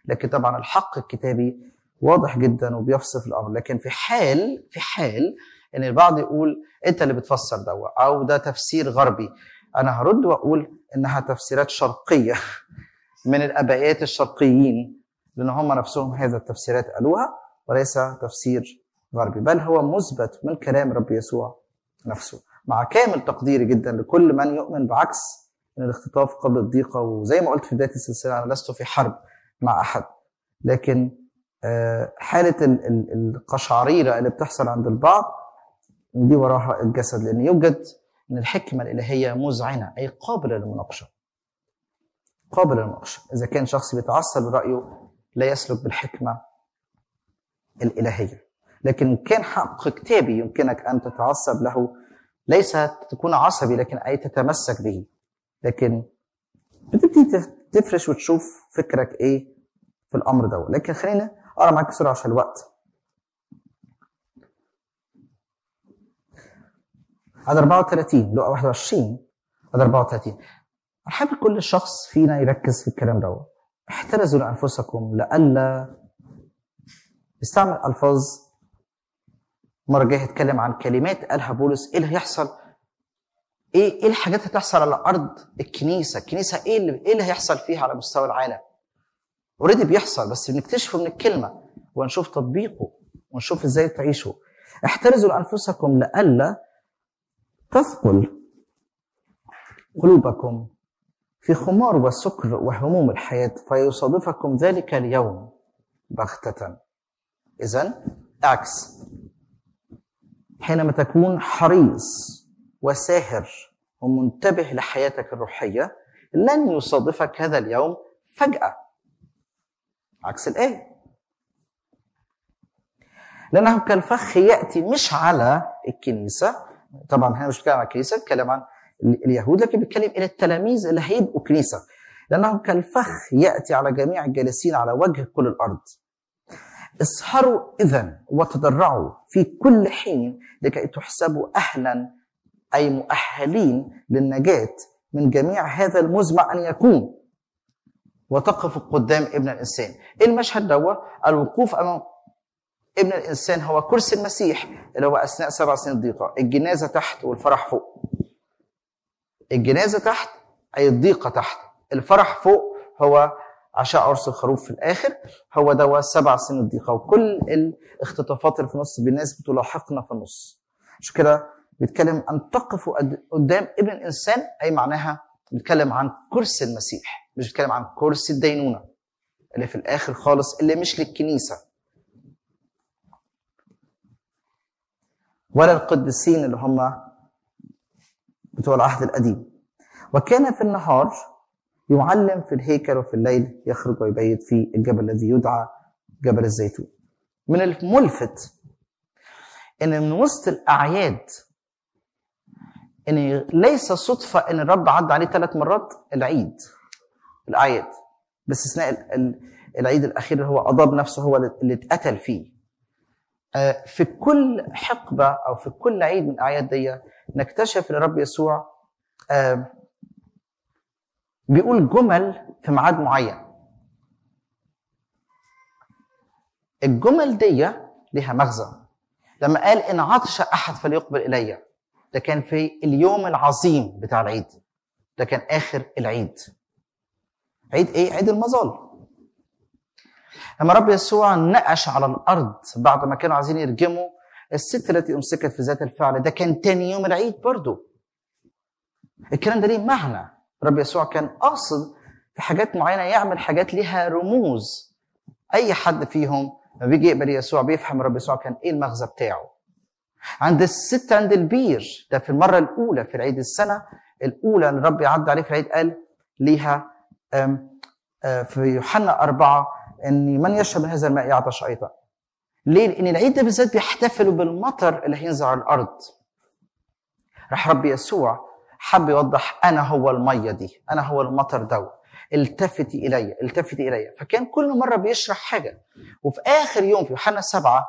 لكن طبعا الحق الكتابي واضح جدا وبيفصل الامر لكن في حال في حال ان البعض يقول انت اللي بتفسر ده او ده تفسير غربي انا هرد واقول انها تفسيرات شرقيه من الابائات الشرقيين لان هم نفسهم هذا التفسيرات قالوها وليس تفسير غربي بل هو مثبت من كلام رب يسوع نفسه مع كامل تقديري جدا لكل من يؤمن بعكس ان الاختطاف قبل الضيقه وزي ما قلت في بدايه السلسله انا لست في حرب مع احد لكن آه، حاله ال- ال- القشعريره اللي بتحصل عند البعض دي وراها الجسد لان يوجد ان الحكمه الالهيه مذعنه اي قابله للمناقشه قابله للمناقشه اذا كان شخص بيتعصب برايه لا يسلك بالحكمه الالهيه لكن إن كان حق كتابي يمكنك ان تتعصب له ليس تكون عصبي لكن اي تتمسك به لكن بتبتدي تف- تفرش وتشوف فكرك ايه في الامر ده لكن خلينا اقرا معاك بسرعه عشان الوقت عدد 34 لقى 21 عدد 34 أحب كل شخص فينا يركز في الكلام ده احترزوا لأنفسكم لئلا استعمل ألفاظ مرة جاية هتكلم عن كلمات قالها بولس ايه اللي هيحصل ايه ايه الحاجات اللي هتحصل على ارض الكنيسه الكنيسه ايه اللي ايه اللي هيحصل فيها على مستوى العالم اوريدي بيحصل بس بنكتشفه من الكلمه ونشوف تطبيقه ونشوف ازاي تعيشه احترزوا لانفسكم لئلا تثقل قلوبكم في خمار وسكر وهموم الحياه فيصادفكم ذلك اليوم بغته اذا اعكس حينما تكون حريص وساهر ومنتبه لحياتك الروحيه لن يصادفك هذا اليوم فجاه عكس الايه لانه كالفخ ياتي مش على الكنيسه طبعا هنا مش بتكلم عن الكنيسه بتكلم عن اليهود لكن بيتكلم الى التلاميذ اللي هيبقوا كنيسه لانه كالفخ ياتي على جميع الجالسين على وجه كل الارض اسهروا اذا وتضرعوا في كل حين لكي تحسبوا اهلا اي مؤهلين للنجاه من جميع هذا المزمع ان يكون وتقف قدام ابن الانسان ايه المشهد ده الوقوف امام ابن الانسان هو كرسي المسيح اللي هو اثناء سبع سنين الضيقه الجنازه تحت والفرح فوق الجنازه تحت اي الضيقه تحت الفرح فوق هو عشاء عرس الخروف في الاخر هو ده سبع سنين الضيقه وكل الاختطافات اللي في النص بالناس بتلاحقنا في النص عشان كده بيتكلم ان تقفوا قدام ابن الانسان اي معناها بيتكلم عن كرسي المسيح مش بيتكلم عن كرسي الدينونه اللي في الاخر خالص اللي مش للكنيسه ولا القديسين اللي هم بتوع العهد القديم وكان في النهار يعلم في الهيكل وفي الليل يخرج ويبيت في الجبل الذي يدعى جبل الزيتون من الملفت ان من وسط الاعياد ان ليس صدفه ان الرب عدى عليه ثلاث مرات العيد الاعياد باستثناء العيد الاخير اللي هو اضاب نفسه هو اللي اتقتل فيه في كل حقبه او في كل عيد من الاعياد دي نكتشف ان الرب يسوع بيقول جمل في ميعاد معين الجمل دي ليها مغزى لما قال ان عطش احد فليقبل الي ده كان في اليوم العظيم بتاع العيد ده كان اخر العيد عيد ايه عيد المظال لما رب يسوع نقش على الارض بعد ما كانوا عايزين يرجموا الست التي امسكت في ذات الفعل ده كان تاني يوم العيد برضه الكلام ده ليه معنى رب يسوع كان قاصد في حاجات معينه يعمل حاجات ليها رموز اي حد فيهم لما بيجي يقبل يسوع بيفهم رب يسوع كان ايه المغزى بتاعه عند الست عند البير ده في المره الاولى في العيد السنه الاولى اللي الرب عدى عليه في العيد قال ليها في يوحنا أربعة ان من يشرب من هذا الماء يعطش ايضا ليه؟ لان العيد ده بالذات بيحتفلوا بالمطر اللي هينزل على الارض راح رب يسوع حب يوضح انا هو الميه دي انا هو المطر ده التفتي الي التفتي الي فكان كل مره بيشرح حاجه وفي اخر يوم في يوحنا 7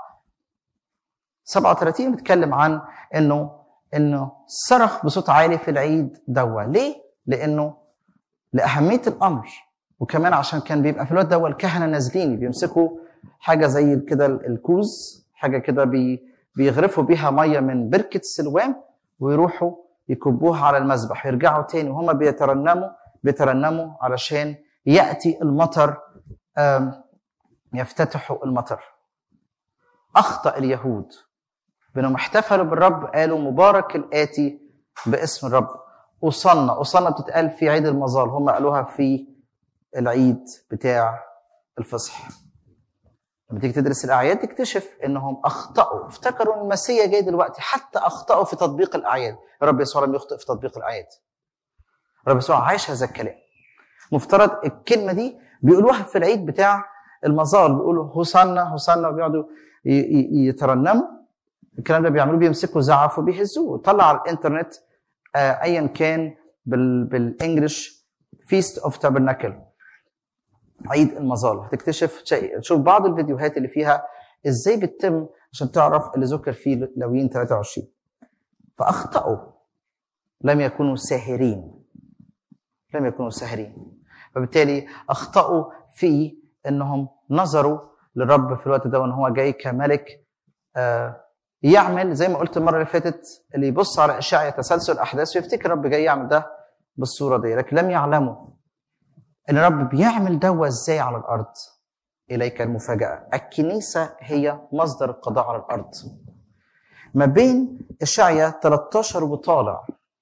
37 بيتكلم عن انه انه صرخ بصوت عالي في العيد دوا ليه؟ لانه لاهميه الامر وكمان عشان كان بيبقى في الوقت ده الكهنه نازلين بيمسكوا حاجه زي كده الكوز حاجه كده بي بيغرفوا بيها ميه من بركه السلوام ويروحوا يكبوها على المذبح يرجعوا تاني وهم بيترنموا بيترنموا علشان ياتي المطر آم، يفتتحوا المطر اخطا اليهود بانهم احتفلوا بالرب قالوا مبارك الاتي باسم الرب وصلنا وصلنا بتتقال في عيد المظال هم قالوها في العيد بتاع الفصح لما تيجي تدرس الاعياد تكتشف انهم اخطاوا افتكروا ان المسيح جاي دلوقتي حتى اخطاوا في تطبيق الاعياد الرب يسوع لم يخطئ في تطبيق الاعياد الرب يسوع عاش هذا الكلام مفترض الكلمه دي بيقولوها في العيد بتاع المظال بيقولوا هوسنا هوسنا وبيقعدوا ي- ي- يترنموا الكلام ده بيعملوه بيمسكوا زعف وبيهزوه طلع على الانترنت آه، ايا كان بال بالانجلش فيست اوف تابرناكل عيد المظال هتكتشف شيء تشوف بعض الفيديوهات اللي فيها ازاي بتتم عشان تعرف اللي ذكر فيه لويين 23 فاخطاوا لم يكونوا ساهرين لم يكونوا ساهرين فبالتالي اخطاوا في انهم نظروا للرب في الوقت ده وان هو جاي كملك آه، يعمل زي ما قلت المره اللي فاتت اللي يبص على اشعيا تسلسل الاحداث ويفتكر الرب جاي يعمل ده بالصوره دي لكن لم يعلموا ان الرب بيعمل دوا ازاي على الارض اليك المفاجاه الكنيسه هي مصدر القضاء على الارض ما بين اشعيا 13 وطالع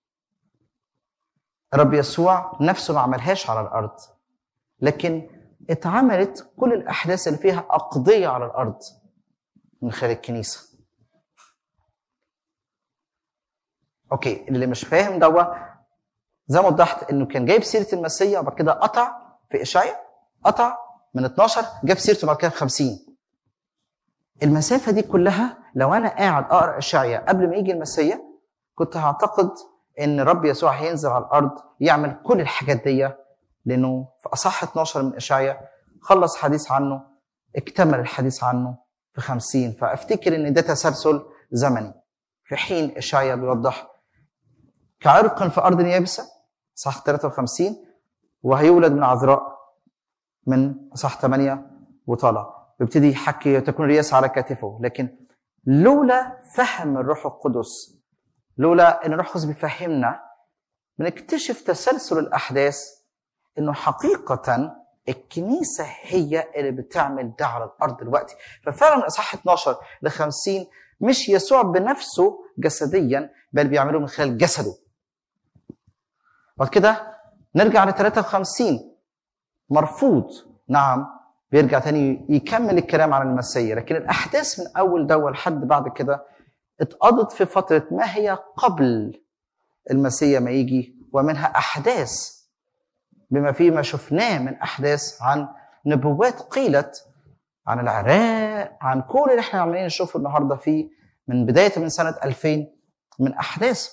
الرب يسوع نفسه ما عملهاش على الارض لكن اتعملت كل الاحداث اللي فيها اقضيه على الارض من خلال الكنيسه اوكي اللي مش فاهم دوا زي ما وضحت انه كان جايب سيره المسيح وبعد كده قطع في اشعيا قطع من 12 جاب سيرته بعد كده في 50 المسافه دي كلها لو انا قاعد اقرا اشعيا قبل ما يجي المسيح كنت هعتقد ان رب يسوع هينزل على الارض يعمل كل الحاجات دي لانه في اصح 12 من اشعيا خلص حديث عنه اكتمل الحديث عنه في 50 فافتكر ان ده تسلسل زمني في حين اشعيا بيوضح كعرق في ارض يابسه صح 53 وهيولد من عذراء من صح 8 وطالع بيبتدي يحكي تكون رياسة على كتفه لكن لولا فهم الروح القدس لولا ان الروح القدس بيفهمنا بنكتشف تسلسل الاحداث انه حقيقه الكنيسه هي اللي بتعمل ده على الارض دلوقتي ففعلا من اصحاح 12 ل 50 مش يسوع بنفسه جسديا بل بيعمله من خلال جسده بعد كده نرجع ل 53 مرفوض نعم بيرجع تاني يكمل الكلام عن المسيح لكن الاحداث من اول دول لحد بعد كده اتقضت في فتره ما هي قبل المسيح ما يجي ومنها احداث بما فيه ما شفناه من احداث عن نبوات قيلت عن العراق عن كل اللي احنا عمالين نشوفه النهارده فيه من بدايه من سنه 2000 من احداث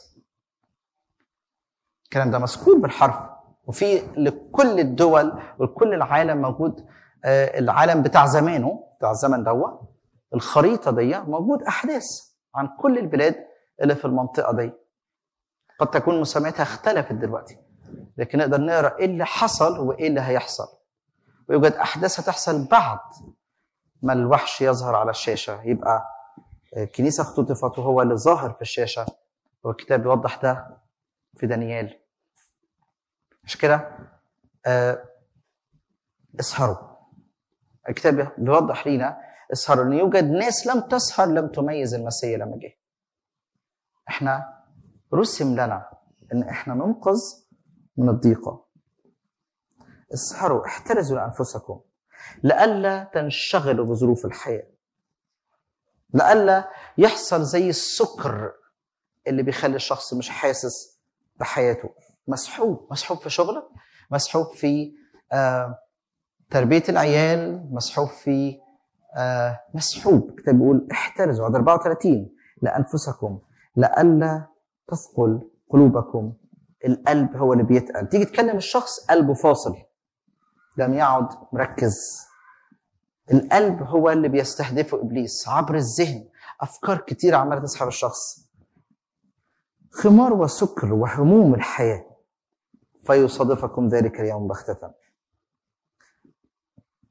الكلام ده مذكور بالحرف وفي لكل الدول ولكل العالم موجود آه، العالم بتاع زمانه بتاع الزمن دوا الخريطه دي موجود احداث عن كل البلاد اللي في المنطقه دي قد تكون مسمياتها اختلفت دلوقتي لكن نقدر نقرا ايه اللي حصل وايه اللي هيحصل ويوجد احداث هتحصل بعد ما الوحش يظهر على الشاشه يبقى الكنيسه اختطفت وهو اللي ظاهر في الشاشه والكتاب بيوضح ده في دانيال مش كده آه، اسهروا الكتاب بيوضح لينا اسهروا ان يوجد ناس لم تسهر لم تميز المسيح لما جه احنا رسم لنا ان احنا ننقذ من الضيقه اسهروا احترزوا لانفسكم لئلا تنشغلوا بظروف الحياه لئلا يحصل زي السكر اللي بيخلي الشخص مش حاسس بحياته مسحوب مسحوب في شغلك مسحوب في آه تربيه العيال مسحوب في آه مسحوب الكتاب بيقول احترزوا عدد 34 لانفسكم لئلا تثقل قلوبكم القلب هو اللي بيتقل تيجي تكلم الشخص قلبه فاصل لم يعد مركز القلب هو اللي بيستهدفه ابليس عبر الذهن افكار كتير عماله تسحب الشخص خمار وسكر وهموم الحياه فيصادفكم ذلك اليوم بغته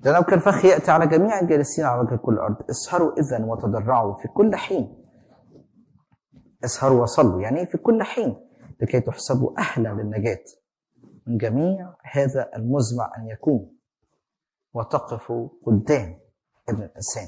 لأنه كالفخ يأتي على جميع الجالسين على وجه كل الأرض اسهروا إذا وتضرعوا في كل حين اسهروا وصلوا يعني في كل حين لكي تحسبوا أهلا للنجاة من جميع هذا المزمع أن يكون وتقفوا قدام ابن الإنسان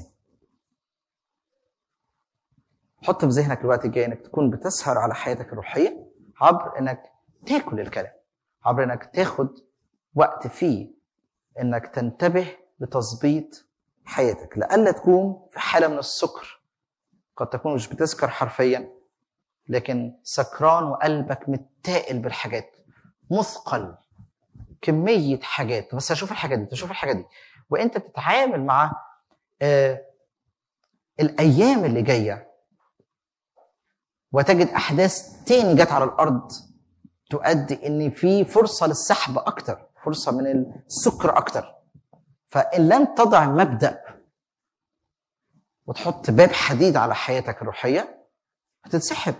حط في ذهنك الوقت الجاي انك تكون بتسهر على حياتك الروحيه عبر انك تاكل الكلام عبر انك تاخد وقت فيه انك تنتبه لتظبيط حياتك لألا تكون في حاله من السكر قد تكون مش بتسكر حرفيا لكن سكران وقلبك متائل بالحاجات مثقل كميه حاجات بس اشوف الحاجات دي تشوف الحاجات دي وانت بتتعامل مع آه الايام اللي جايه وتجد احداث تاني جت على الارض تؤدي ان في فرصه للسحب اكتر فرصه من السكر اكتر فان لم تضع مبدا وتحط باب حديد على حياتك الروحيه هتتسحب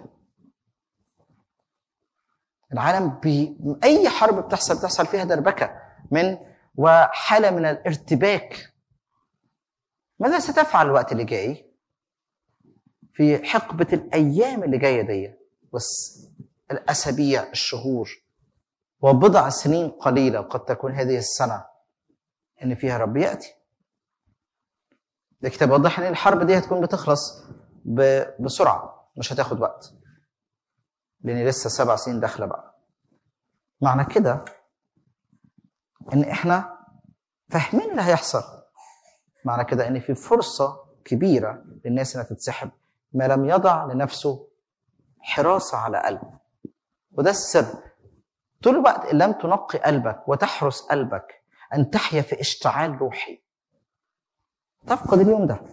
العالم بي... اي حرب بتحصل بتحصل فيها دربكه من وحاله من الارتباك ماذا ستفعل الوقت اللي جاي في حقبه الايام اللي جايه دي بس الاسابيع الشهور وبضع سنين قليله قد تكون هذه السنه ان فيها رب ياتي الكتاب يوضح ان الحرب دي هتكون بتخلص ب... بسرعه مش هتاخد وقت لان لسه سبع سنين داخله بقى معنى كده ان احنا فاهمين اللي هيحصل معنى كده ان في فرصه كبيره للناس انها تتسحب ما لم يضع لنفسه حراسه على قلبه وده السبب طول الوقت ان لم تنقي قلبك وتحرس قلبك ان تحيا في اشتعال روحي تفقد اليوم ده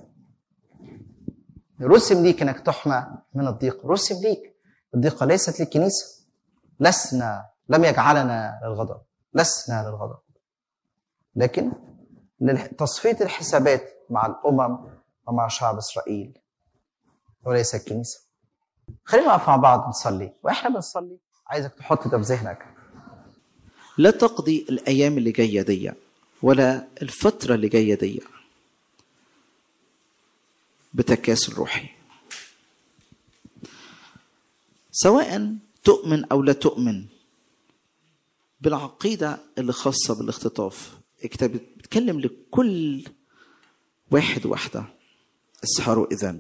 رسم ليك انك تحمى من الضيق رسم ليك الضيقة ليست للكنيسة لسنا لم يجعلنا للغضب لسنا للغضب لكن لتصفية الحسابات مع الأمم ومع شعب إسرائيل وليس الكنيسة خلينا نقف مع بعض نصلي وإحنا بنصلي عايزك تحط ده في ذهنك لا تقضي الايام اللي جايه دي ولا الفتره اللي جايه دي بتكاسل روحي سواء تؤمن او لا تؤمن بالعقيده اللي خاصه بالاختطاف الكتاب بيتكلم لكل واحد واحده اسهروا اذا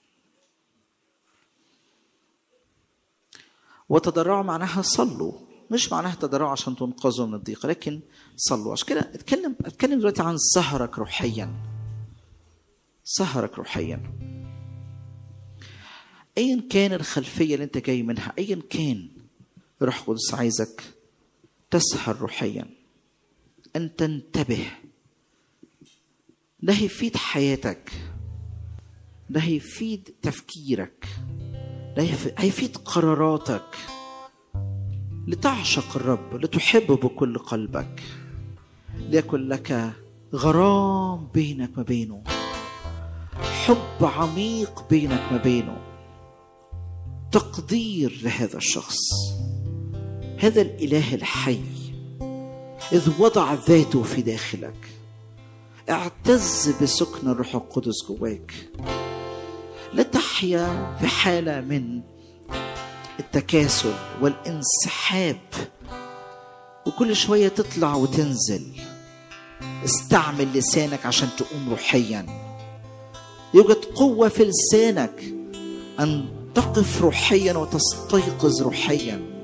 وتضرعوا معناها صلوا مش معناها تضرعوا عشان تنقذوا من الضيق لكن صلوا عشان كده اتكلم اتكلم دلوقتي عن سهرك روحيا سهرك روحيا ايا كان الخلفيه اللي انت جاي منها ايا كان روح قدس عايزك تسهر روحيا ان تنتبه ده هيفيد حياتك ده هيفيد تفكيرك ده هيفيد قراراتك لتعشق الرب لتحبه بكل قلبك ليكن لك غرام بينك ما بينه حب عميق بينك ما بينه تقدير لهذا الشخص هذا الاله الحي اذ وضع ذاته في داخلك اعتز بسكن الروح القدس جواك لا تحيا في حاله من التكاسل والانسحاب وكل شويه تطلع وتنزل استعمل لسانك عشان تقوم روحيا يوجد قوه في لسانك ان تقف روحيا وتستيقظ روحيا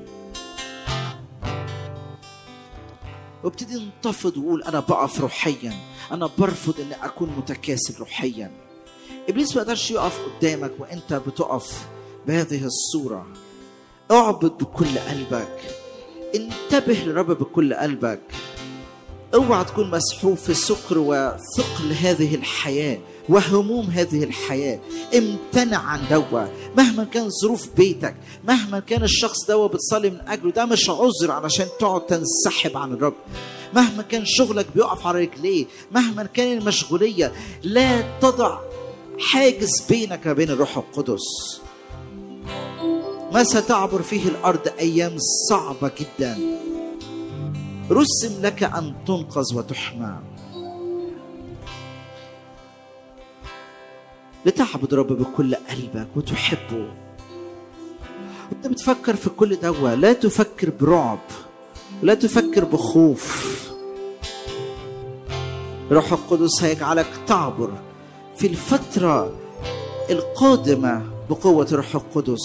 وابتدي انتفض وقول انا بقف روحيا انا برفض ان اكون متكاسل روحيا ابليس ما يقدرش يقف قدامك وانت بتقف بهذه الصوره اعبد بكل قلبك انتبه للرب بكل قلبك اوعى تكون مسحوب في سكر وثقل هذه الحياه وهموم هذه الحياة امتنع عن دوا مهما كان ظروف بيتك مهما كان الشخص دوا بتصلي من أجله ده مش عذر علشان تقعد تنسحب عن الرب مهما كان شغلك بيقف على رجليه مهما كان المشغولية لا تضع حاجز بينك وبين الروح القدس ما ستعبر فيه الأرض أيام صعبة جدا رسم لك أن تنقذ وتحمى لتعبد رب بكل قلبك وتحبه وانت بتفكر في كل دوا لا تفكر برعب لا تفكر بخوف روح القدس هيجعلك تعبر في الفترة القادمة بقوة روح القدس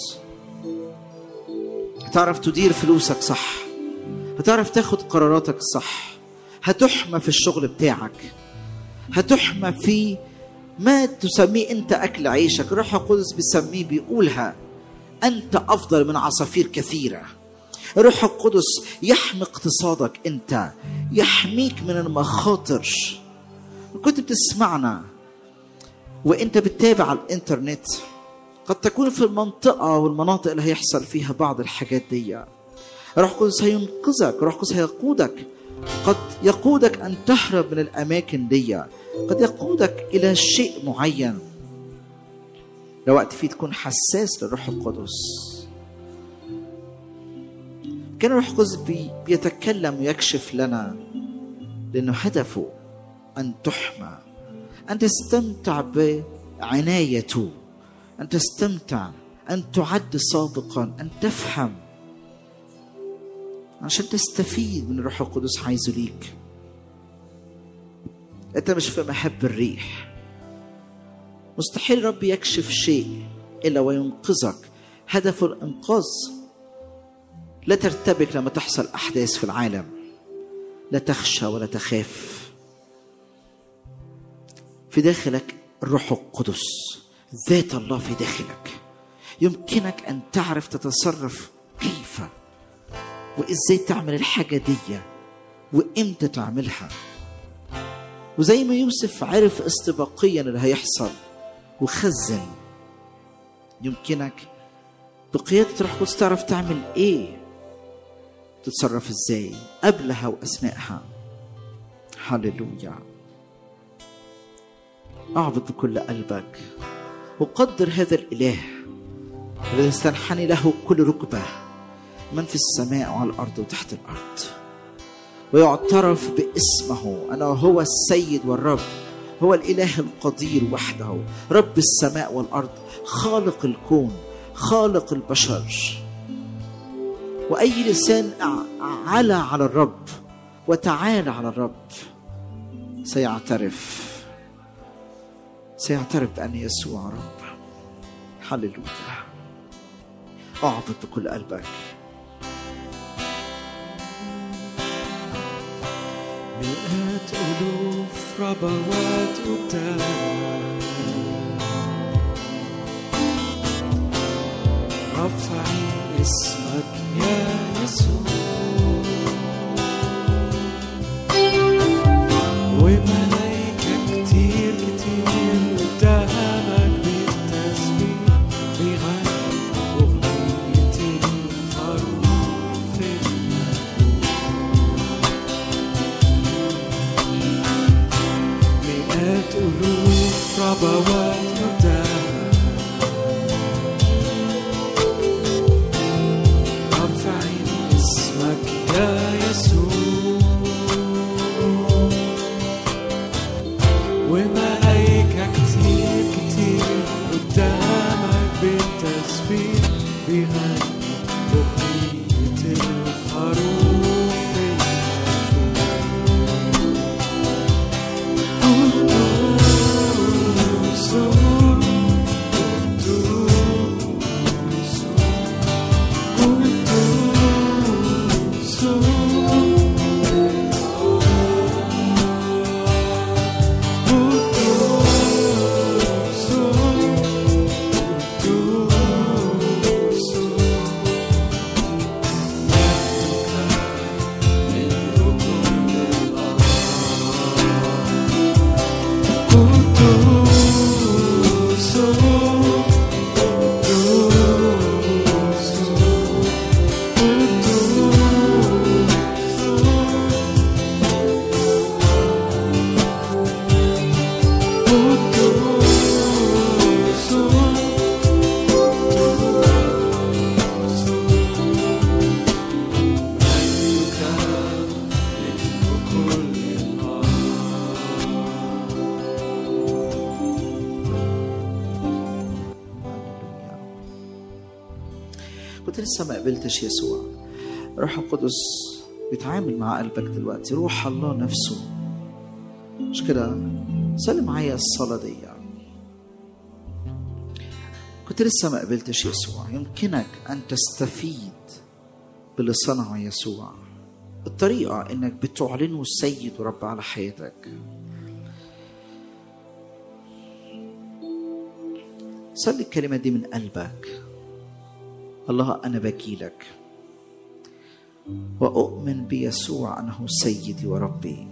هتعرف تدير فلوسك صح هتعرف تاخد قراراتك صح هتحمى في الشغل بتاعك هتحمى في ما تسميه انت اكل عيشك روح القدس بيسميه بيقولها انت افضل من عصافير كثيره روح القدس يحمي اقتصادك انت يحميك من المخاطر كنت بتسمعنا وانت بتتابع على الانترنت قد تكون في المنطقة والمناطق اللي هيحصل فيها بعض الحاجات دي روح القدس هينقذك روح القدس هيقودك قد يقودك أن تهرب من الأماكن دي قد يقودك إلى شيء معين لو وقت فيه تكون حساس للروح القدس كان الروح القدس بي بيتكلم ويكشف لنا لأنه هدفه أن تحمى أن تستمتع بعنايته أن تستمتع أن تعد سابقا أن تفهم عشان تستفيد من الروح القدس عايزه ليك أنت مش في محب الريح مستحيل رب يكشف شيء إلا وينقذك هدفه الإنقاذ لا ترتبك لما تحصل أحداث في العالم لا تخشى ولا تخاف في داخلك الروح القدس ذات الله في داخلك يمكنك ان تعرف تتصرف كيف وازاي تعمل الحاجه دي وامتى تعملها وزي ما يوسف عرف استباقيا اللي هيحصل وخزن يمكنك بقيادة روح القدس تعرف تعمل ايه تتصرف ازاي قبلها واثناءها هللويا اعبد بكل قلبك وقدر هذا الاله الذي استنحني له كل ركبه من في السماء وعلى الارض وتحت الارض ويعترف باسمه انه هو السيد والرب هو الاله القدير وحده رب السماء والارض خالق الكون خالق البشر واي لسان على على الرب وتعالى على الرب سيعترف سيعترف بأن يسوع رب هللويا اعبد بكل قلبك مئات ألوف ربوات قدامك رفعي اسمك يا يسوع وملايكة كتير كتير قدامك بالتسبيح بيغني أغنية الخروف مئات ألوف ربوات قدامك رافعين اسمك يا يسوع وملايكة كتير كتير قدامك بالتسبيح بيغني أغنية الخروف قدوس قدوس قدوس كنت لسه ما قبلتش يسوع روح القدس بيتعامل مع قلبك دلوقتي روح الله نفسه مش كده صلي معايا الصلاة دي كنت لسه ما قبلتش يسوع يمكنك أن تستفيد باللي صنعه يسوع الطريقة إنك بتعلنه السيد ورب على حياتك صلي الكلمة دي من قلبك الله أنا بكيلك وأؤمن بيسوع أنه سيدي وربي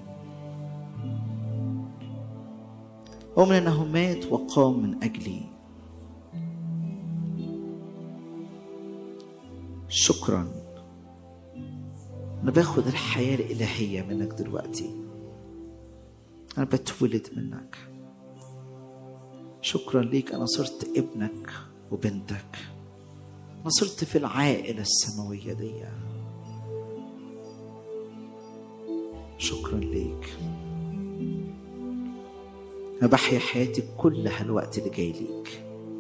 أؤمن أنه مات وقام من أجلي شكرا أنا باخد الحياة الإلهية منك دلوقتي أنا بتولد منك شكرا ليك أنا صرت ابنك وبنتك أنا صرت في العائلة السماوية دي شكرا ليك أنا بحيا حياتي كلها الوقت اللي جاي ليك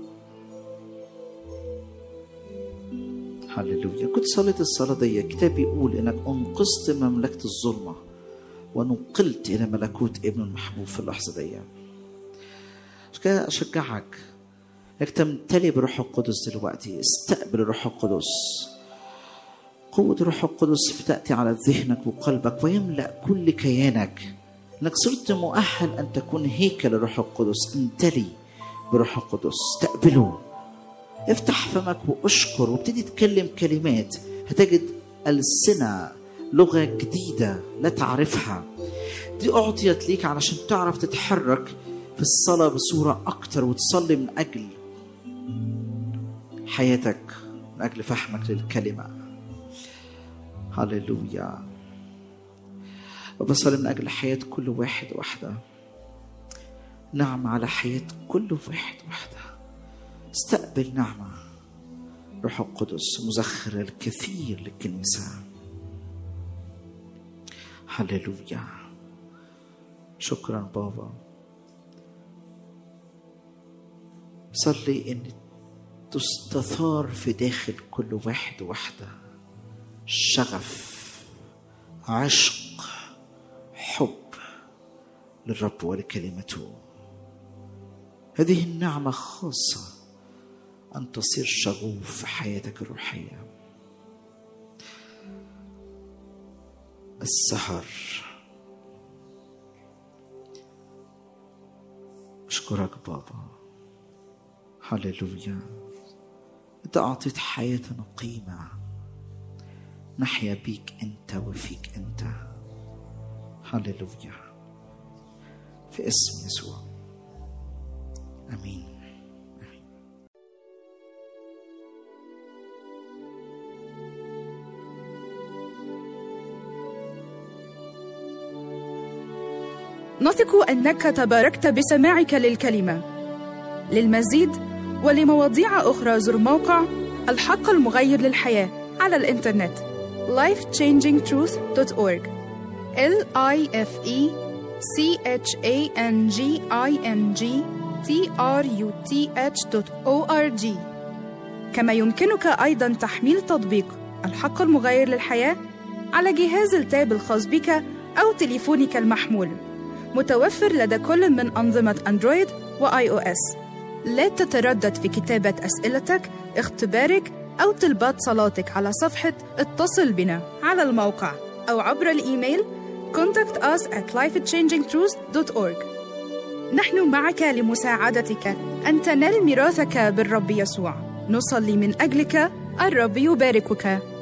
هللويا كنت صليت الصلاة دي الكتاب بيقول إنك أنقذت من مملكة الظلمة ونقلت إلى ملكوت ابن المحبوب في اللحظة دي عشان كده أشجعك إنك تمتلي بروح القدس دلوقتي استقبل الروح القدس قوة الروح القدس بتأتي على ذهنك وقلبك ويملأ كل كيانك انك صرت مؤهل ان تكون هيكل الروح القدس امتلي بروح القدس استقبله افتح فمك واشكر وابتدي تكلم كلمات هتجد ألسنة لغة جديدة لا تعرفها دي أعطيت ليك علشان تعرف تتحرك في الصلاة بصورة أكتر وتصلي من أجل حياتك من أجل فهمك للكلمة هللويا وبصلي من أجل حياة كل واحد واحدة نعمة على حياة كل واحد واحدة استقبل نعمة روح القدس مزخر الكثير للكنيسة هللويا شكرا بابا صلي ان تستثار في داخل كل واحد واحدة شغف عشق حب للرب ولكلمته هذه النعمة خاصة أن تصير شغوف في حياتك الروحية السهر أشكرك بابا هللويا أنت أعطيت حياتنا قيمة نحيا بيك أنت وفيك أنت هللويا في اسم يسوع امين آمين. نثق انك تباركت بسماعك للكلمه للمزيد ولمواضيع اخرى زر موقع الحق المغير للحياه على الانترنت lifechangingtruth.org l i f e c h a n g i n g t r u t h o r g كما يمكنك ايضا تحميل تطبيق الحق المغير للحياه على جهاز التاب الخاص بك او تليفونك المحمول متوفر لدى كل من أنظمة أندرويد وآي أو إس. لا تتردد في كتابة أسئلتك، اختبارك أو طلبات صلاتك على صفحة اتصل بنا على الموقع أو عبر الإيميل contact us at lifechangingtruth.org نحن معك لمساعدتك أن تنال ميراثك بالرب يسوع نصلي من أجلك الرب يباركك